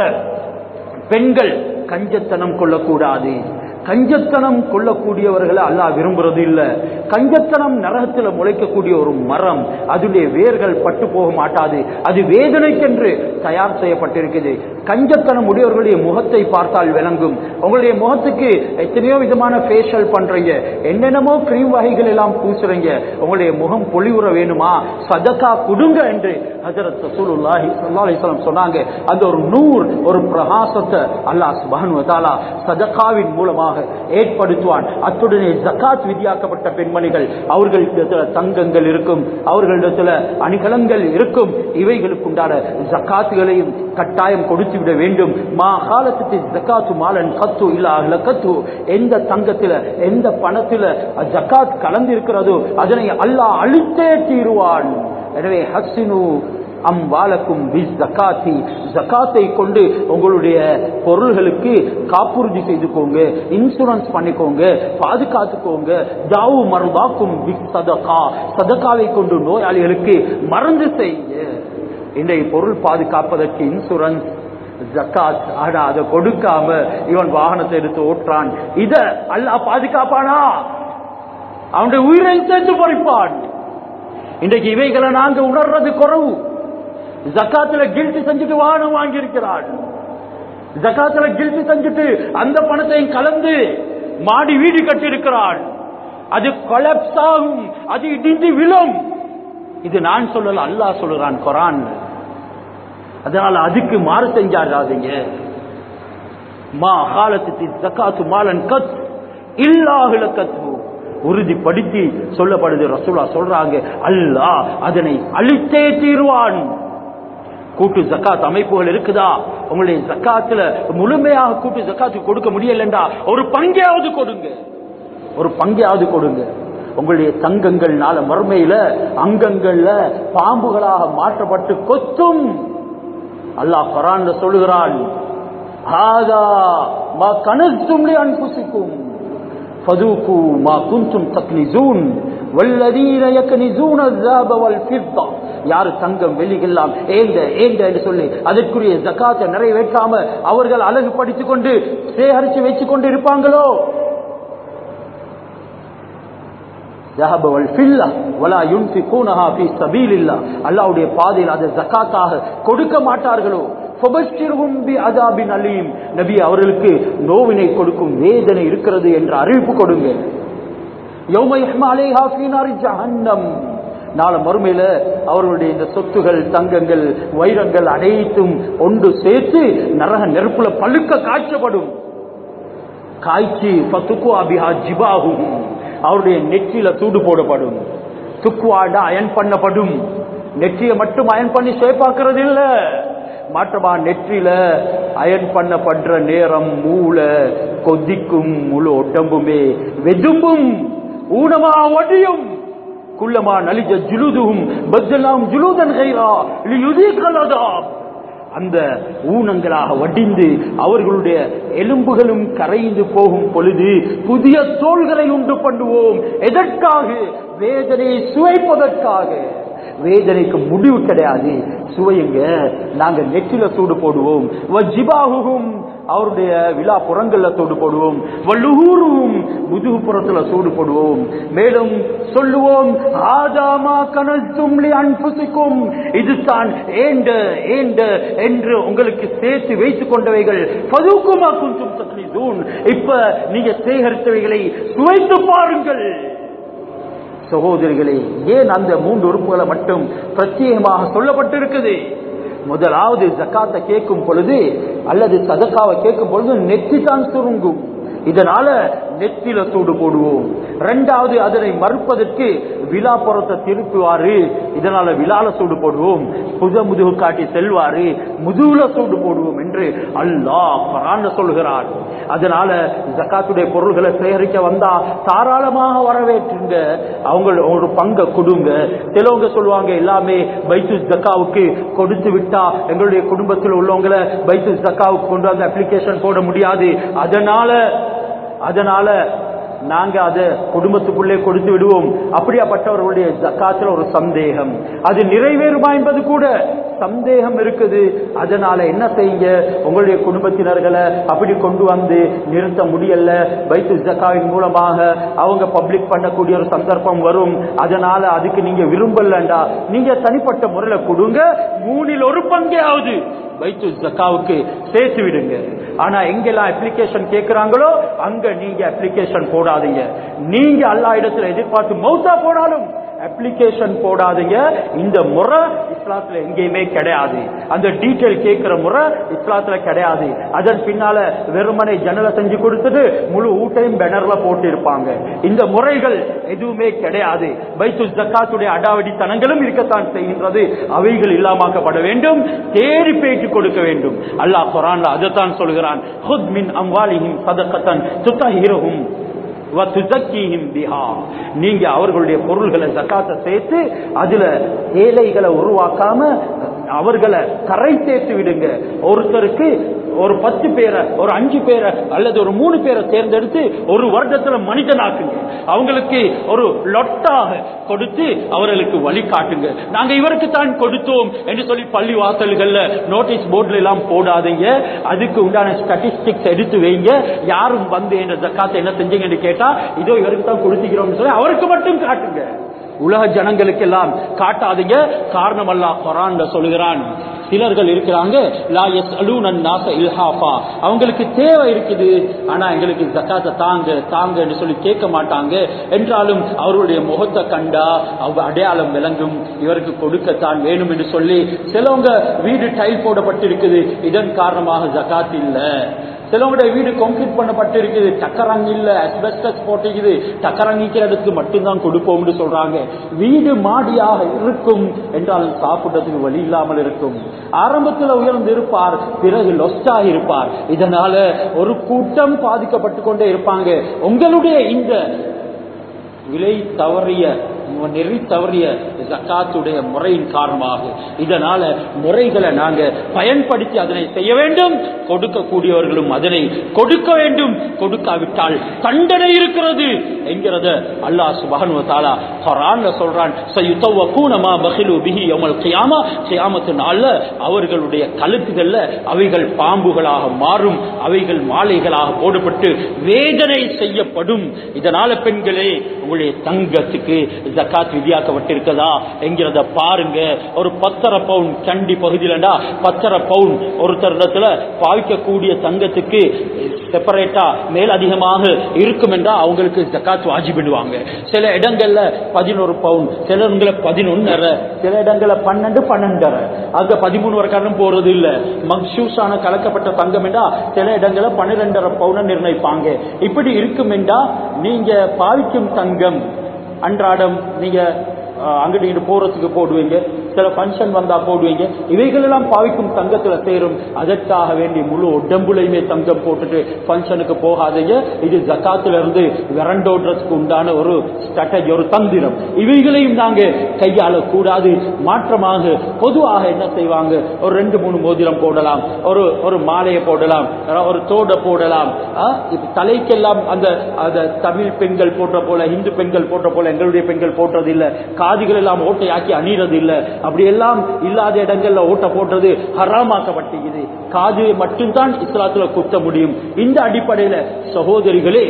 பெண்கள் கஞ்சத்தனம் கொள்ளக்கூடாது கஞ்சத்தனம் கொள்ளக்கூடியவர்களை அல்லாஹ் விரும்புறது இல்ல கஞ்சத்தனம் நரகத்துல முளைக்கக்கூடிய ஒரு மரம் அதனுடைய வேர்கள் பட்டு போக மாட்டாது அது வேதனைக்கென்று தயார் செய்யப்பட்டிருக்குது கஞ்சத்தனம் உடையவர்களுடைய முகத்தை பார்த்தால் விளங்கும் உங்களுடைய முகத்துக்கு எத்தனையோ விதமான ஃபேஷியல் பண்றீங்க என்னென்னமோ கிரீம் வகைகள் எல்லாம் பூசுறீங்க உங்களுடைய முகம் பொலிவுற வேணுமா சதக்கா கொடுங்க என்று ஹஜரத் ரசூலுல்லாஹி ஸல்லல்லாஹு அலைஹி வஸல்லம் சொன்னாங்க அந்த ஒரு நூர் ஒரு பிரகாசத்தை அல்லாஹ் சுப்ஹானஹு வ தஆலா சதகாவின் மூலமாக ஏற்படுத்துவான் அத்துடனே ஜகாத் விதியாக்கப்பட்ட பெண்மணிகள் அவர்களிடத்துல தங்கங்கள் இருக்கும் அவர்களிடத்துல அணிகலங்கள் இருக்கும் இவைகளுக்கு உண்டான ஜக்காத்துகளையும் கட்டாயம் கொடுத்து விட வேண்டும் மா காலத்துக்கு ஜக்காத்து மாலன் கத்து இல்ல கத்து எந்த தங்கத்துல எந்த பணத்துல ஜக்காத் கலந்து இருக்கிறதோ அதனை அல்லாஹ் அழித்தே தீருவான் எனவே ஹசினு அம் வாலக்கும் ஜக்காத்தி ஜக்காத்தை கொண்டு உங்களுடைய பொருள்களுக்கு காப்புறுதி செய்துக்கோங்க இன்சூரன்ஸ் பண்ணிக்கோங்க பாதுகாத்துக்கோங்க தாவு மருந்தாக்கும் சதகா சதகாவை கொண்டு நோயாளிகளுக்கு மருந்து செய்யுங்க இன்றைய பொருள் பாதுகாப்பதற்கு இன்சூரன்ஸ் ஜக்காத் ஆனா அதை கொடுக்காம இவன் வாகனத்தை எடுத்து ஓட்டுறான் இத அல்லாஹ் பாதுகாப்பானா அவனுடைய உயிரை சேர்த்து பறிப்பான் இன்றைக்கு இவைகளை நாங்க உணர்றது குறவு ஜக்காத்துல கில்ட்டி செஞ்சுட்டு வாகனம் வாங்கி இருக்கிறான் ஜக்காத்துல கில்ட்டி செஞ்சுட்டு அந்த பணத்தையும் கலந்து மாடி வீடு கட்டி இருக்கிறான் அது கொலப்ஸ் ஆகும் அது இடிந்து விழும் இது நான் சொல்லல அல்லாஹ் சொல்லுறான் குரான் அதனால அதுக்கு மாறு செஞ்சாடாதீங்க மா காலத்துக்கு ஜக்காத்து மாலன் கத் இல்லாஹுல கத்து உறுதிப்படுத்தி சொல்லப்படுது ரசூலா சொல்றாங்க அல்லாஹ் அதனை அழித்தே தீர்வான் கூட்டு ஜக்காத் அமைப்புகள் இருக்குதா உங்களுடைய ஜக்காத்துல முழுமையாக கூட்டு ஜக்காத்து கொடுக்க முடியலண்டா ஒரு பங்கையாவது கொடுங்க ஒரு பங்கையாவது கொடுங்க உங்களுடைய தங்கங்கள் நாள மறுமையில அங்கங்கள்ல பாம்புகளாக மாற்றப்பட்டு கொத்தும் அல்லாஹ் குரான் சொல்லுகிறான் ஹாதா மா கனஸ்தும் லி அன்புசிக்கும் ஃபதூகு மா குன்தும் தக்னிசூன் வல்லதீன யக்னிசூன الذهب والفضة யாரு தங்கம் வெள்ளிகள்லாம் ஏந்த ஏந்த என்று சொல்லி அதற்குரிய ஜகாத்தை நிறைவேற்றாம அவர்கள் அழகு படித்துக் கொண்டு சேகரித்து வச்சுக் கொண்டு இருப்பாங்களோ ذهب والفضة ولا ينفقونها في سبيل الله அல்லாஹ்வுடைய பாதையில் அதை ஜகாத்தாக கொடுக்க மாட்டார்களோ ஃபபஷ்ஷிர்ஹும் பிஅதாபின் அலீம் நபி அவர்களுக்கு நோவினை கொடுக்கும் வேதனை இருக்கிறது என்று அறிவிப்பு கொடுங்க யௌம யஹ்மா அலைஹா ஃபீ நாரி ஜஹன்னம் நாளை மறுமையில அவர்களுடைய இந்த சொத்துகள் தங்கங்கள் வைரங்கள் அனைத்தும் ஒன்று சேர்த்து நரக நெருப்புல பழுக்க காய்ச்சப்படும் காய்ச்சி பத்துக்கு அபிஹா ஜிபாகும் அவருடைய நெற்றியில தூடு போடப்படும் துக்குவாட அயன் பண்ணப்படும் நெற்றியை மட்டும் அயன் பண்ணி சேப்பாக்குறது இல்ல மாற்றமா நெற்றில அயன் பண்ணப்படுற நேரம் மூள கொதிக்கும் முழு உடம்புமே வெதும்பும் ஊனமா ஒடியும் குள்ளமா நலிஜ ஜுலுதும் பத்தலாம் ஜுலுதன் கைரா லியுதீகலதாப் அந்த ஊனங்களாக வடிந்து அவர்களுடைய எலும்புகளும் கரைந்து போகும் பொழுது புதிய தோள்களை உண்டு பண்ணுவோம் எதற்காக வேதனையை சுவைப்பதற்காக வேதனைக்கு முடிவு கிடையாது சுவையுங்க நாங்க நெற்றில சூடு போடுவோம் வஜ்ஜிபாகுகும் அவருடைய விழா புறங்கள்ல சூடு போடுவோம் வள்ளுகூரும் முதுகு புறத்துல சூடு போடுவோம் மேலும் சொல்லுவோம் ஆதாமா கனல் தும்லி அன்புசிக்கும் இதுதான் ஏண்ட ஏண்ட என்று உங்களுக்கு சேர்த்து வைத்துக் கொண்டவைகள் பதுக்குமா குந்தும் தக்னி தூண் இப்ப நீங்க சேகரித்தவைகளை சுவைத்து பாருங்கள் சகோதரிகளே ஏன் அந்த மூன்று உறுப்புகளை மட்டும் பிரத்யேகமாக சொல்லப்பட்டிருக்குது முதலாவது ஜக்காத்தை கேட்கும் பொழுது அல்லது சதக்காவை கேட்கும் பொழுது நெத்தி தான் சுருங்கும் இதனால நெத்தில சூடு போடுவோம் ரெண்டாவது அதனை மறுப்பதற்கு விழா புறத்தை திருப்புவாரு இதனால விழால சூடு போடுவோம் புத முதுகு காட்டி செல்வாரு முதுகுல சூடு போடுவோம் என்று அல்லாஹ் பரான்னு சொல்கிறார் அதனால ஜக்காத்துடைய பொருள்களை சேகரிக்க வந்தா தாராளமாக வரவேற்றுங்க அவங்க ஒரு பங்கை கொடுங்க சிலவங்க சொல்லுவாங்க எல்லாமே பைத்து ஜக்காவுக்கு கொடுத்து விட்டா எங்களுடைய குடும்பத்தில் உள்ளவங்களை பைத்து ஜக்காவுக்கு கொண்டு வந்து அப்ளிகேஷன் போட முடியாது அதனால அதனால நாங்க அதை குடும்பத்துக்குள்ளே கொடுத்து விடுவோம் அப்படியாப்பட்டவர்களுடைய ஜக்காத்துல ஒரு சந்தேகம் அது நிறைவேறுமா என்பது கூட சந்தேகம் இருக்குது அதனால என்ன செய்யுங்க உங்களுடைய குடும்பத்தினர்களை அப்படி கொண்டு வந்து நிறுத்த முடியல பைத்து ஜக்காவின் மூலமாக அவங்க பப்ளிக் பண்ணக்கூடிய ஒரு சந்தர்ப்பம் வரும் அதனால அதுக்கு நீங்க விரும்பலண்டா நீங்க தனிப்பட்ட முறையில கொடுங்க மூணில் ஒரு பங்கையாவது பைத்து ஜக்காவுக்கு சேர்த்து விடுங்க ஆனா எங்கெல்லாம் அப்ளிகேஷன் கேட்கிறாங்களோ அங்க நீங்க அப்ளிகேஷன் போடாதீங்க நீங்க அல்லா இடத்துல எதிர்பார்த்து மௌத்தா போடாலும் அப்ளிகேஷன் போடாதீங்க இந்த முறை இஸ்லாத்துல எங்கேயுமே கிடையாது அந்த டீட்டெயில் கேட்கிற முறை இஸ்லாத்துல கிடையாது அதன் பின்னால வெறுமனை ஜன்னலை செஞ்சு கொடுத்துட்டு முழு ஊட்டையும் பேனர்ல போட்டு இருப்பாங்க இந்த முறைகள் எதுவுமே கிடையாது பைத்து ஜக்காத்துடைய அடாவடித்தனங்களும் இருக்கத்தான் செய்கின்றது அவைகள் இல்லாமக்கப்பட வேண்டும் தேடி பேட்டி கொடுக்க வேண்டும் அல்லாஹ் குரான்ல அதைத்தான் சொல்கிறான் ஹுத் மின் அம்வாலிஹிம் சதகத்தன் துத்தஹிரஹும் நீங்க அவர்களுடைய பொருள்களை ஜக்காத்தை சேர்த்து அதுல ஏழைகளை உருவாக்காம அவர்களை கரை சேர்த்து விடுங்க ஒருத்தருக்கு ஒரு பத்து பேரை ஒரு அஞ்சு பேரை அல்லது ஒரு மூணு பேரை தேர்ந்தெடுத்து ஒரு வருடத்துல மனிதனாக்குங்க அவங்களுக்கு ஒரு லொட்டாக கொடுத்து அவர்களுக்கு வழி காட்டுங்க நாங்க இவருக்கு தான் கொடுத்தோம் என்று சொல்லி பள்ளி வாசல்கள்ல நோட்டீஸ் போர்டுல எல்லாம் போடாதீங்க அதுக்கு உண்டான ஸ்டாட்டிஸ்டிக்ஸ் எடுத்து வைங்க யாரும் வந்து என்ற ஜக்காத்தை என்ன செஞ்சீங்கன்னு கேட்டா இதோ இவருக்கு தான் கொடுத்துக்கிறோம் சொல்லி அவருக்கு மட்டும் காட்டுங்க உலக ஜனங்களுக்கு எல்லாம் காட்டாதீங்க காரணம் அல்ல குரான் சொல்லுகிறான் சிலர்கள் இருக்கிறாங்க லா யஸ்அலூன الناس இல்ஹாஃபா அவங்களுக்கு தேவை இருக்குது ஆனா எங்களுக்கு ஜக்காத்தை தாங்க தாங்க என்று சொல்லி கேட்க மாட்டாங்க என்றாலும் அவருடைய முகத்தை கண்டா அவங்க அடையாளம் விளங்கும் இவருக்கு கொடுக்கத்தான் வேணும் என்று சொல்லி சிலவங்க வீடு டைல் போடப்பட்டிருக்குது இதன் காரணமாக ஜக்காத் இல்ல சிலவங்களுடைய வீடு கான்கிரீட் பண்ணப்பட்டு இருக்குது டக்கரங்க இல்ல அஸ்பெஸ்டஸ் போட்டிருக்குது டக்கரங்கிக்கிற இடத்துக்கு மட்டும்தான் கொடுப்போம்னு சொல்றாங்க வீடு மாடியாக இருக்கும் என்றாலும் சாப்பிட்டதுக்கு வழி இல்லாமல் இருக்கும் ஆரம்பத்தில் உயர்ந்து இருப்பார் பிறகு லொஸ்டாக இருப்பார் இதனால ஒரு கூட்டம் பாதிக்கப்பட்டு கொண்டே இருப்பாங்க உங்களுடைய இந்த விலை தவறிய நெறி தவறிய ஜக்காத்துடைய முறையின் காரணமாக இதனால முறைகளை நாங்க பயன்படுத்தி அதனை செய்ய வேண்டும் கொடுக்கக்கூடியவர்களும் அதனை கொடுக்க வேண்டும் கொடுக்காவிட்டால் தண்டனை இருக்கிறது என்கிறத அல்லாஹ் சுபஹானு தாலா குர்ஆன்ல சொல்றான் சயுத்தவகூன மா பகிலு பிஹி யௌமல் கியாமா கியாமத்து நாள்ல அவர்களுடைய கழுத்துகள்ல அவைகள் பாம்புகளாக மாறும் அவைகள் மாலைகளாக போடப்பட்டு வேதனை செய்யப்படும் இதனால பெண்களே உங்களுடைய தங்கத்துக்கு ஜக்காத் விதியாக்கப்பட்டிருக்கதா என்கிறத பாருங்க ஒரு பத்தரை பவுன் கண்டி பகுதியிலண்டா பத்தரை பவுன் ஒருத்தரிடத்துல பாவிக்கக்கூடிய தங்கத்துக்கு செப்பரேட்டா மேல் அதிகமாக இருக்கும் என்றா அவங்களுக்கு ஜக்காத் வாஜிபிடுவாங்க சில இடங்கள்ல பதினோரு பவுன் சில இடங்கள பதினொன்னரை சில இடங்கள்ல பன்னெண்டு பன்னெண்டரை அங்க பதிமூணு வரைக்கும் போறது இல்ல மக்சூஸான கலக்கப்பட்ட தங்கம் என்றா சில இடங்கள்ல பன்னிரெண்டரை பவுன நிர்ணயிப்பாங்க இப்படி இருக்கும் என்றா நீங்க பாவிக்கும் தங்கம் அன்றாடம் நீங்க அஹ், அங்கிட்டு இங்கிட்டு போறதுக்கு போடுவீங்க சில ஃபங்க்ஷன் வந்தா போடுவீங்க இவைகள் எல்லாம் பாவிக்கும் தங்கத்துல சேரும் அதற்காக வேண்டி முழு உடம்புலையுமே தங்கம் போட்டுட்டு ஃபங்க்ஷனுக்கு போகாதீங்க இது ஜக்காத்துல இருந்து விரண்டோடுறதுக்கு உண்டான ஒரு ஸ்ட்ராட்டஜி ஒரு தந்திரம் இவைகளையும் நாங்க கையாள கூடாது மாற்றமாக பொதுவாக என்ன செய்வாங்க ஒரு ரெண்டு மூணு மோதிரம் போடலாம் ஒரு ஒரு மாலையை போடலாம் ஒரு தோடை போடலாம் ஆ, இப்ப தலைக்கெல்லாம் அந்த அந்த தமிழ் பெண்கள் போன்ற போல இந்து பெண்கள் போன்ற போல எங்களுடைய பெண்கள் போடுறது இல்ல காதுகள் எல்லாம் ஓட்டையாக்கி அணிறது இல்ல அப்படி எல்லாம் இல்லாத இடங்கள்ல ஓட்ட போடுறது ஹராமாக்கப்பட்டிருக்குது காது மட்டும்தான் இஸ்லாத்துல குத்த முடியும் இந்த அடிப்படையில சகோதரிகளே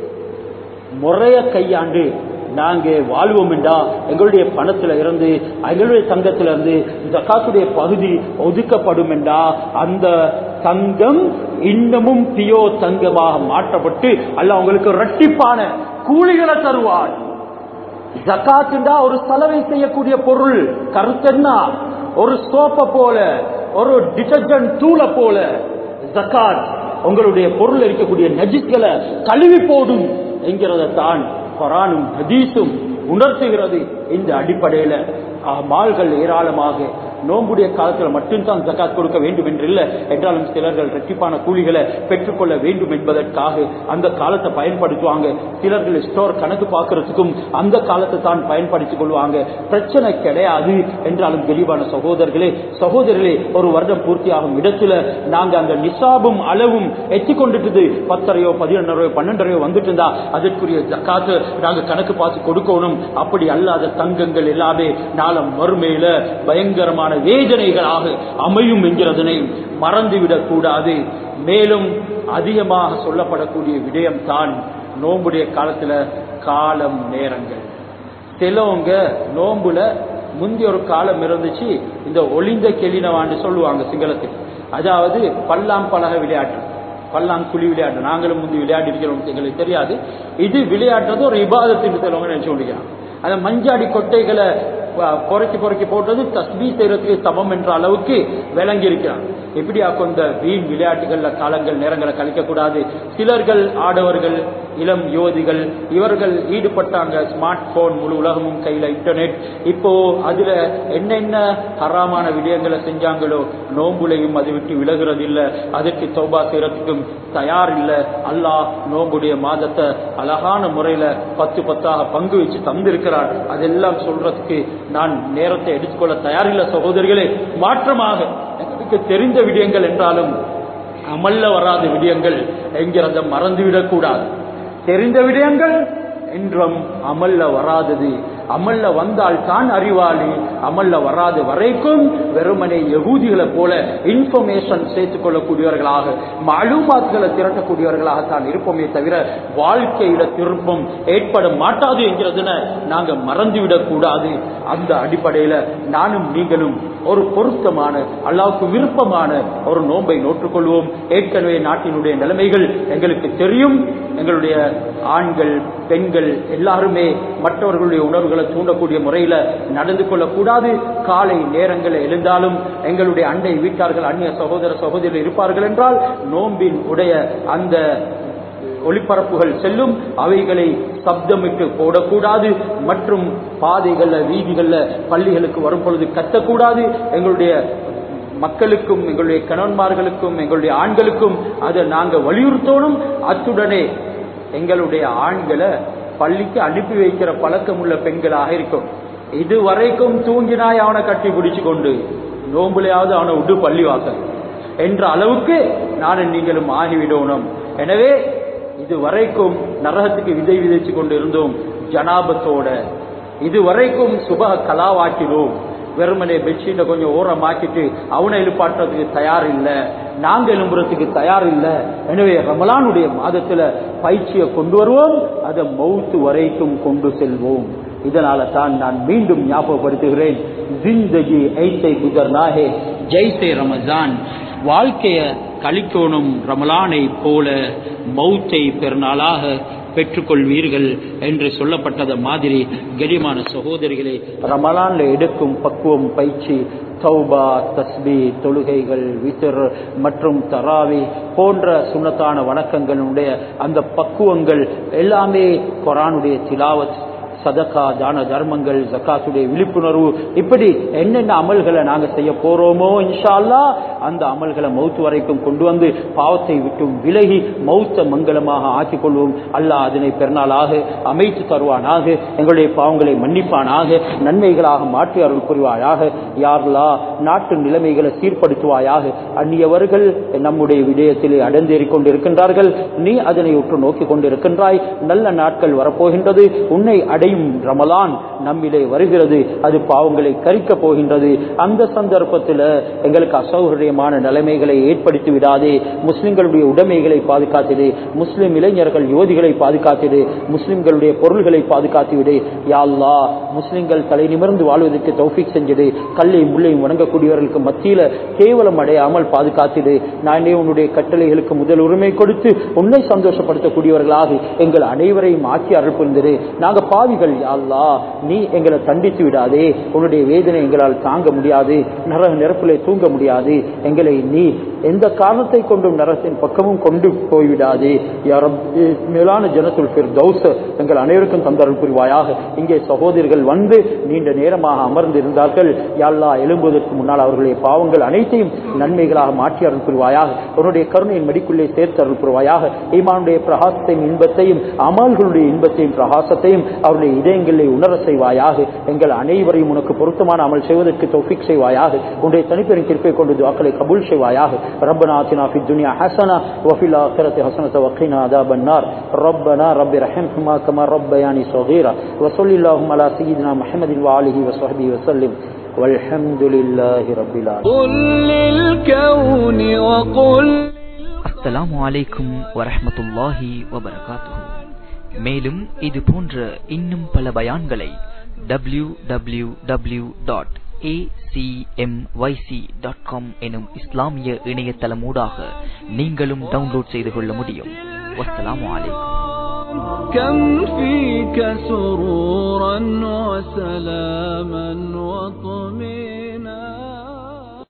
முறைய கையாண்டு நாங்க வாழ்வோம் என்றா எங்களுடைய பணத்துல இருந்து எங்களுடைய தங்கத்துல இருந்து ஜக்காத்துடைய பகுதி ஒதுக்கப்படும் என்றா அந்த தங்கம் இன்னமும் பியோ தங்கமாக மாற்றப்பட்டு அல்ல உங்களுக்கு இரட்டிப்பான கூலிகளை தருவான் ஜக்காத்துண்டா ஒரு செலவை செய்யக்கூடிய பொருள் கருத்தென்னா ஒரு சோப்பை போல ஒரு டிடர்ஜென்ட் தூளை போல ஜக்காத் உங்களுடைய பொருள் இருக்கக்கூடிய நஜிஸ்களை கழுவி போடும் என்கிறத தான் குரானும் ஹதீஸும் உணர்த்துகிறது இந்த அடிப்படையில அஹ், மால்கள் ஏராளமாக நோம்புடைய காலத்தில் மட்டும்தான் ஜக்காத் கொடுக்க வேண்டும் என்று இல்லை என்றாலும் சிலர்கள் ரெட்டிப்பான கூலிகளை பெற்றுக்கொள்ள வேண்டும் என்பதற்காக அந்த காலத்தை பயன்படுத்துவாங்க சிலர்கள் ஸ்டோர் கணக்கு பார்க்கறதுக்கும் அந்த காலத்தை தான் பயன்படுத்திக் கொள்வாங்க பிரச்சனை கிடையாது என்றாலும் தெளிவான சகோதரர்களே சகோதரர்களே ஒரு வருடம் பூர்த்தியாகும் இடத்துல நாங்க அந்த நிசாபும் அளவும் எத்தி கொண்டுட்டு பத்தரையோ பதினொன்னரையோ பன்னெண்டரையோ வந்துட்டு இருந்தா அதற்குரிய ஜக்காத்து நாங்க கணக்கு பார்த்து கொடுக்கணும் அப்படி அல்லாத தங்கங்கள் எல்லாமே நாளம் மறுமையில பயங்கரமான வேதனைகளாக அமையும் என்கிறதனை மறந்துவிடக் கூடாது மேலும் அதிகமாக சொல்லப்படக்கூடிய விடயம் தான் நோம்புடைய காலத்துல காலம் நேரங்கள் சிலவங்க நோம்புல முந்தி ஒரு காலம் இருந்துச்சு இந்த ஒளிந்த கெளினவான்னு சொல்லுவாங்க சிங்களத்தில் அதாவது பல்லாம் பலக விளையாட்டு பல்லாங்குழி விளையாட்டு நாங்களும் முந்தி விளையாடி இருக்கிறோம் எங்களுக்கு தெரியாது இது விளையாடுறது ஒரு இபாதத்தின் சிலவங்க நினைச்சு கொண்டிருக்கிறாங்க அந்த மஞ்சாடி கொட்டைகளை ப- பொறுக்கி பொறுக்கி போட்டது தஸ்பீ செய்யறதுக்கு சமம் என்ற அளவுக்கு விளங்கி இருக்கிறான் இப்படியா கொண்ட வீண் விளையாட்டுகள்ல காலங்கள் நேரங்களை கழிக்க கூடாது சிலர்கள் ஆடவர்கள் இளம் யோதிகள் இவர்கள் ஈடுபட்டாங்க ஸ்மார்ட் போன் முழு உலகமும் கையில இன்டர்நெட் இப்போ அதுல என்னென்ன ஹராமான விடயங்களை செஞ்சாங்களோ நோம்புலையும் அதை விட்டு விலகுறது இல்ல அதற்கு தௌபா செய்யறதுக்கும் தயார் இல்ல அல்லாஹ் நோம்புடைய மாதத்தை அழகான முறையில பத்து பத்தாக பங்கு வச்சு தந்திருக்கிறார் அதெல்லாம் சொல்றதுக்கு நான் நேரத்தை எடுத்துக்கொள்ள தயாரில்லை சகோதரிகளே மாற்றமாக எங்களுக்கு தெரிந்த விடயங்கள் என்றாலும் அமல்ல வராத விடயங்கள் என்கிறத மறந்துவிடக் கூடாது தெரிந்த விடயங்கள் என்றும் அமல்ல வராதது அமல்ல வந்தால் தான் அறிவாளி அமல்ல வராத வரைக்கும் வெறுமனே யகூதிகளை போல இன்ஃபர்மேஷன் சேர்த்துக் கொள்ளக்கூடியவர்களாக மாலுமாத்துகளை திரட்டக்கூடியவர்களாக தான் இருப்போமே தவிர வாழ்க்கையில திருப்பம் ஏற்பட மாட்டாது என்கிறதுன நாங்க மறந்துவிடக் கூடாது அந்த அடிப்படையில நானும் நீங்களும் ஒரு பொருத்தமான அல்லாவுக்கு விருப்பமான ஒரு நோன்பை நோற்றுக்கொள்வோம் ஏற்கனவே நாட்டினுடைய நிலைமைகள் எங்களுக்கு தெரியும் எங்களுடைய ஆண்கள் பெண்கள் எல்லாருமே மற்றவர்களுடைய உணர்வுகளை தூண்டக்கூடிய முறையில நடந்து கொள்ளக்கூடாது காலை நேரங்களில் எழுந்தாலும் எங்களுடைய அண்டை வீட்டார்கள் அந்நிய சகோதர சகோதரிகள் இருப்பார்கள் என்றால் நோம்பின் உடைய அந்த ஒளிபரப்புகள் செல்லும் அவைகளை சப்தமிட்டு போடக்கூடாது மற்றும் பாதைகள்ல வீதிகள்ல பள்ளிகளுக்கு வரும் பொழுது கத்தக்கூடாது எங்களுடைய மக்களுக்கும் எங்களுடைய கணவன்மார்களுக்கும் எங்களுடைய ஆண்களுக்கும் அதை நாங்க வலியுறுத்தணும் அத்துடனே எங்களுடைய ஆண்களை பள்ளிக்கு அனுப்பி வைக்கிற பழக்கம் உள்ள பெண்களாக இருக்கும் இதுவரைக்கும் தூங்கினாய் அவனை கட்டி பிடிச்சு கொண்டு நோம்புலையாவது அவனை விட்டு பள்ளி வாசல் என்ற அளவுக்கு நானும் நீங்களும் ஆகிவிடணும் எனவே இதுவரைக்கும் நரகத்துக்கு விதை விதைச்சு கொண்டு இருந்தோம் ஜனாபத்தோட இதுவரைக்கும் சுப கலாவாக்கினோம் வெறுமனே பெட்ஷீட்டை கொஞ்சம் ஓரமாக்கிட்டு அவனை எழுப்பாட்டுறதுக்கு தயார் இல்லை நாங்க எழும்புறதுக்கு தயார் இல்லை எனவே ரமலானுடைய மாதத்துல பயிற்சியை கொண்டு வருவோம் அதை மௌத்து வரைக்கும் கொண்டு செல்வோம் இதனால தான் நான் மீண்டும் ஞாபகப்படுத்துகிறேன் ஜிந்தகி ஐத்தை குதர்னாஹே ஜெய்சே ரமஜான் வாழ்க்கைய கழிக்கோணும் ரமலானை போல மௌத்தை பெருநாளாக பெற்றுக்கொள்வீர்கள் என்று சொல்லப்பட்டது மாதிரி கரிமான சகோதரிகளே ரமலான்ல எடுக்கும் பக்குவம் பயிற்சி தௌபா தஸ்பி தொழுகைகள் வித்தர் மற்றும் தராவி போன்ற சுண்ணத்தான வணக்கங்களுடைய அந்த பக்குவங்கள் எல்லாமே குரானுடைய திலாவத் சதகா தான தர்மங்கள் ஜக்காத்துடைய விழிப்புணர்வு இப்படி என்னென்ன அமல்களை நாங்க செய்ய போறோமோ இன்ஷா அல்லாஹ் அந்த அமல்களை மௌத்து வரைக்கும் கொண்டு வந்து பாவத்தை விட்டும் விலகி மௌத்த மங்களமாக ஆக்கிக் கொள்வோம் அல்லாஹ் அதனை பெருநாளாக அமைத்து தருவானாக எங்களுடைய பாவங்களை மன்னிப்பானாக நன்மைகளாக மாற்றி அருள் புரிவாயாக யார்லா நாட்டு நிலைமைகளை சீர்படுத்துவாயாக அந்நியவர்கள் நம்முடைய விடயத்திலே அடந்தேறிக் கொண்டிருக்கின்றார்கள் நீ அதனை உற்று நோக்கிக் கொண்டிருக்கின்றாய் நல்ல நாட்கள் வரப்போகின்றது உன்னை அடையும் ரமலான் நம்மிலே வருகிறது அது பாவங்களை கரிக்கப் போகின்றது அந்த சந்தர்ப்பத்தில் எங்களுக்கு அசௌகரியமான நிலைமைகளை ஏற்படுத்தி விடாதே முஸ்லிம்களுடைய உடைமைகளை பாதுகாத்திடு முஸ்லிம் இளைஞர்கள் யுவதிகளை பாதுகாத்திடு முஸ்லிம்களுடைய பொருள்களை பாதுகாத்து விடு யாழ்லா முஸ்லிம்கள் தலை நிமிர்ந்து வாழ்வதற்கு தௌஃபிக் செஞ்சிடு கல்லையும் முள்ளையும் வணங்கக்கூடியவர்களுக்கு மத்தியில கேவலம் அடையாமல் பாதுகாத்திடு நானே உன்னுடைய கட்டளைகளுக்கு முதல் உரிமை கொடுத்து உன்னை சந்தோஷப்படுத்தக்கூடியவர்களாக எங்கள் அனைவரையும் ஆக்கி அருள் புரிந்திரு நாங்க பாவிகள் யாழ்லா நீ எங்களை தண்டித்து விடாதே உன்னுடைய வேதனை எங்களால் தாங்க முடியாது நரக நெருப்பிலே தூங்க முடியாது எங்களை நீ எந்த காரணத்தை கொண்டும் நரகத்தின் பக்கமும் கொண்டு போய்விடாதே யாரும் மேலான ஜனத்துல் ஃபிர்தௌஸ் எங்கள் அனைவருக்கும் தந்தருள் புரிவாயாக இங்கே சகோதரர்கள் வந்து நீண்ட நேரமாக அமர்ந்து இருந்தார்கள் யாழ்லா எழும்புவதற்கு முன்னால் அவர்களுடைய பாவங்கள் அனைத்தையும் நன்மைகளாக மாற்றி அருள் புரிவாயாக உன்னுடைய கருணையின் மடிக்குள்ளே சேர்த்து அருள் புரிவாயாக ஈமானுடைய பிரகாசத்தையும் இன்பத்தையும் அமல்களுடைய இன்பத்தையும் பிரகாசத்தையும் அவருடைய இதயங்களை உணர செய்வாயாக எங்கள் அனைவரையும் உனக்கு பொருத்தமான அமல் செய்வதற்கு தௌஃபிக் செய்வாயாக உன்னுடைய தனிப்பெரும் கிருப்பை கொண்டு துவாக்களை கபூல் செய்வாயாக ربنا آتنا في الدنيا حسنة وفي الآخرة حسنة وقنا عذاب النار ربنا رب رحمهما كما ربياني صغيرا وصل اللهم على سيدنا محمد وآله وصحبه وسلم والحمد لله رب العالمين قل للكون وقل அஸ்ஸலாமு அலைக்கும் வரஹ்மத்துல்லாஹி வபரகாத்துஹு மேலும் இது போன்ற இன்னும் பல பயான்களை W W W dot dot com எனும் இஸ்லாமிய இணையதளமூடாக நீங்களும் டவுன்லோட் செய்து கொள்ள முடியும் வஸ்ஸலாமு அலைக்கும் كم فيك سرورا وسلاما وطهورا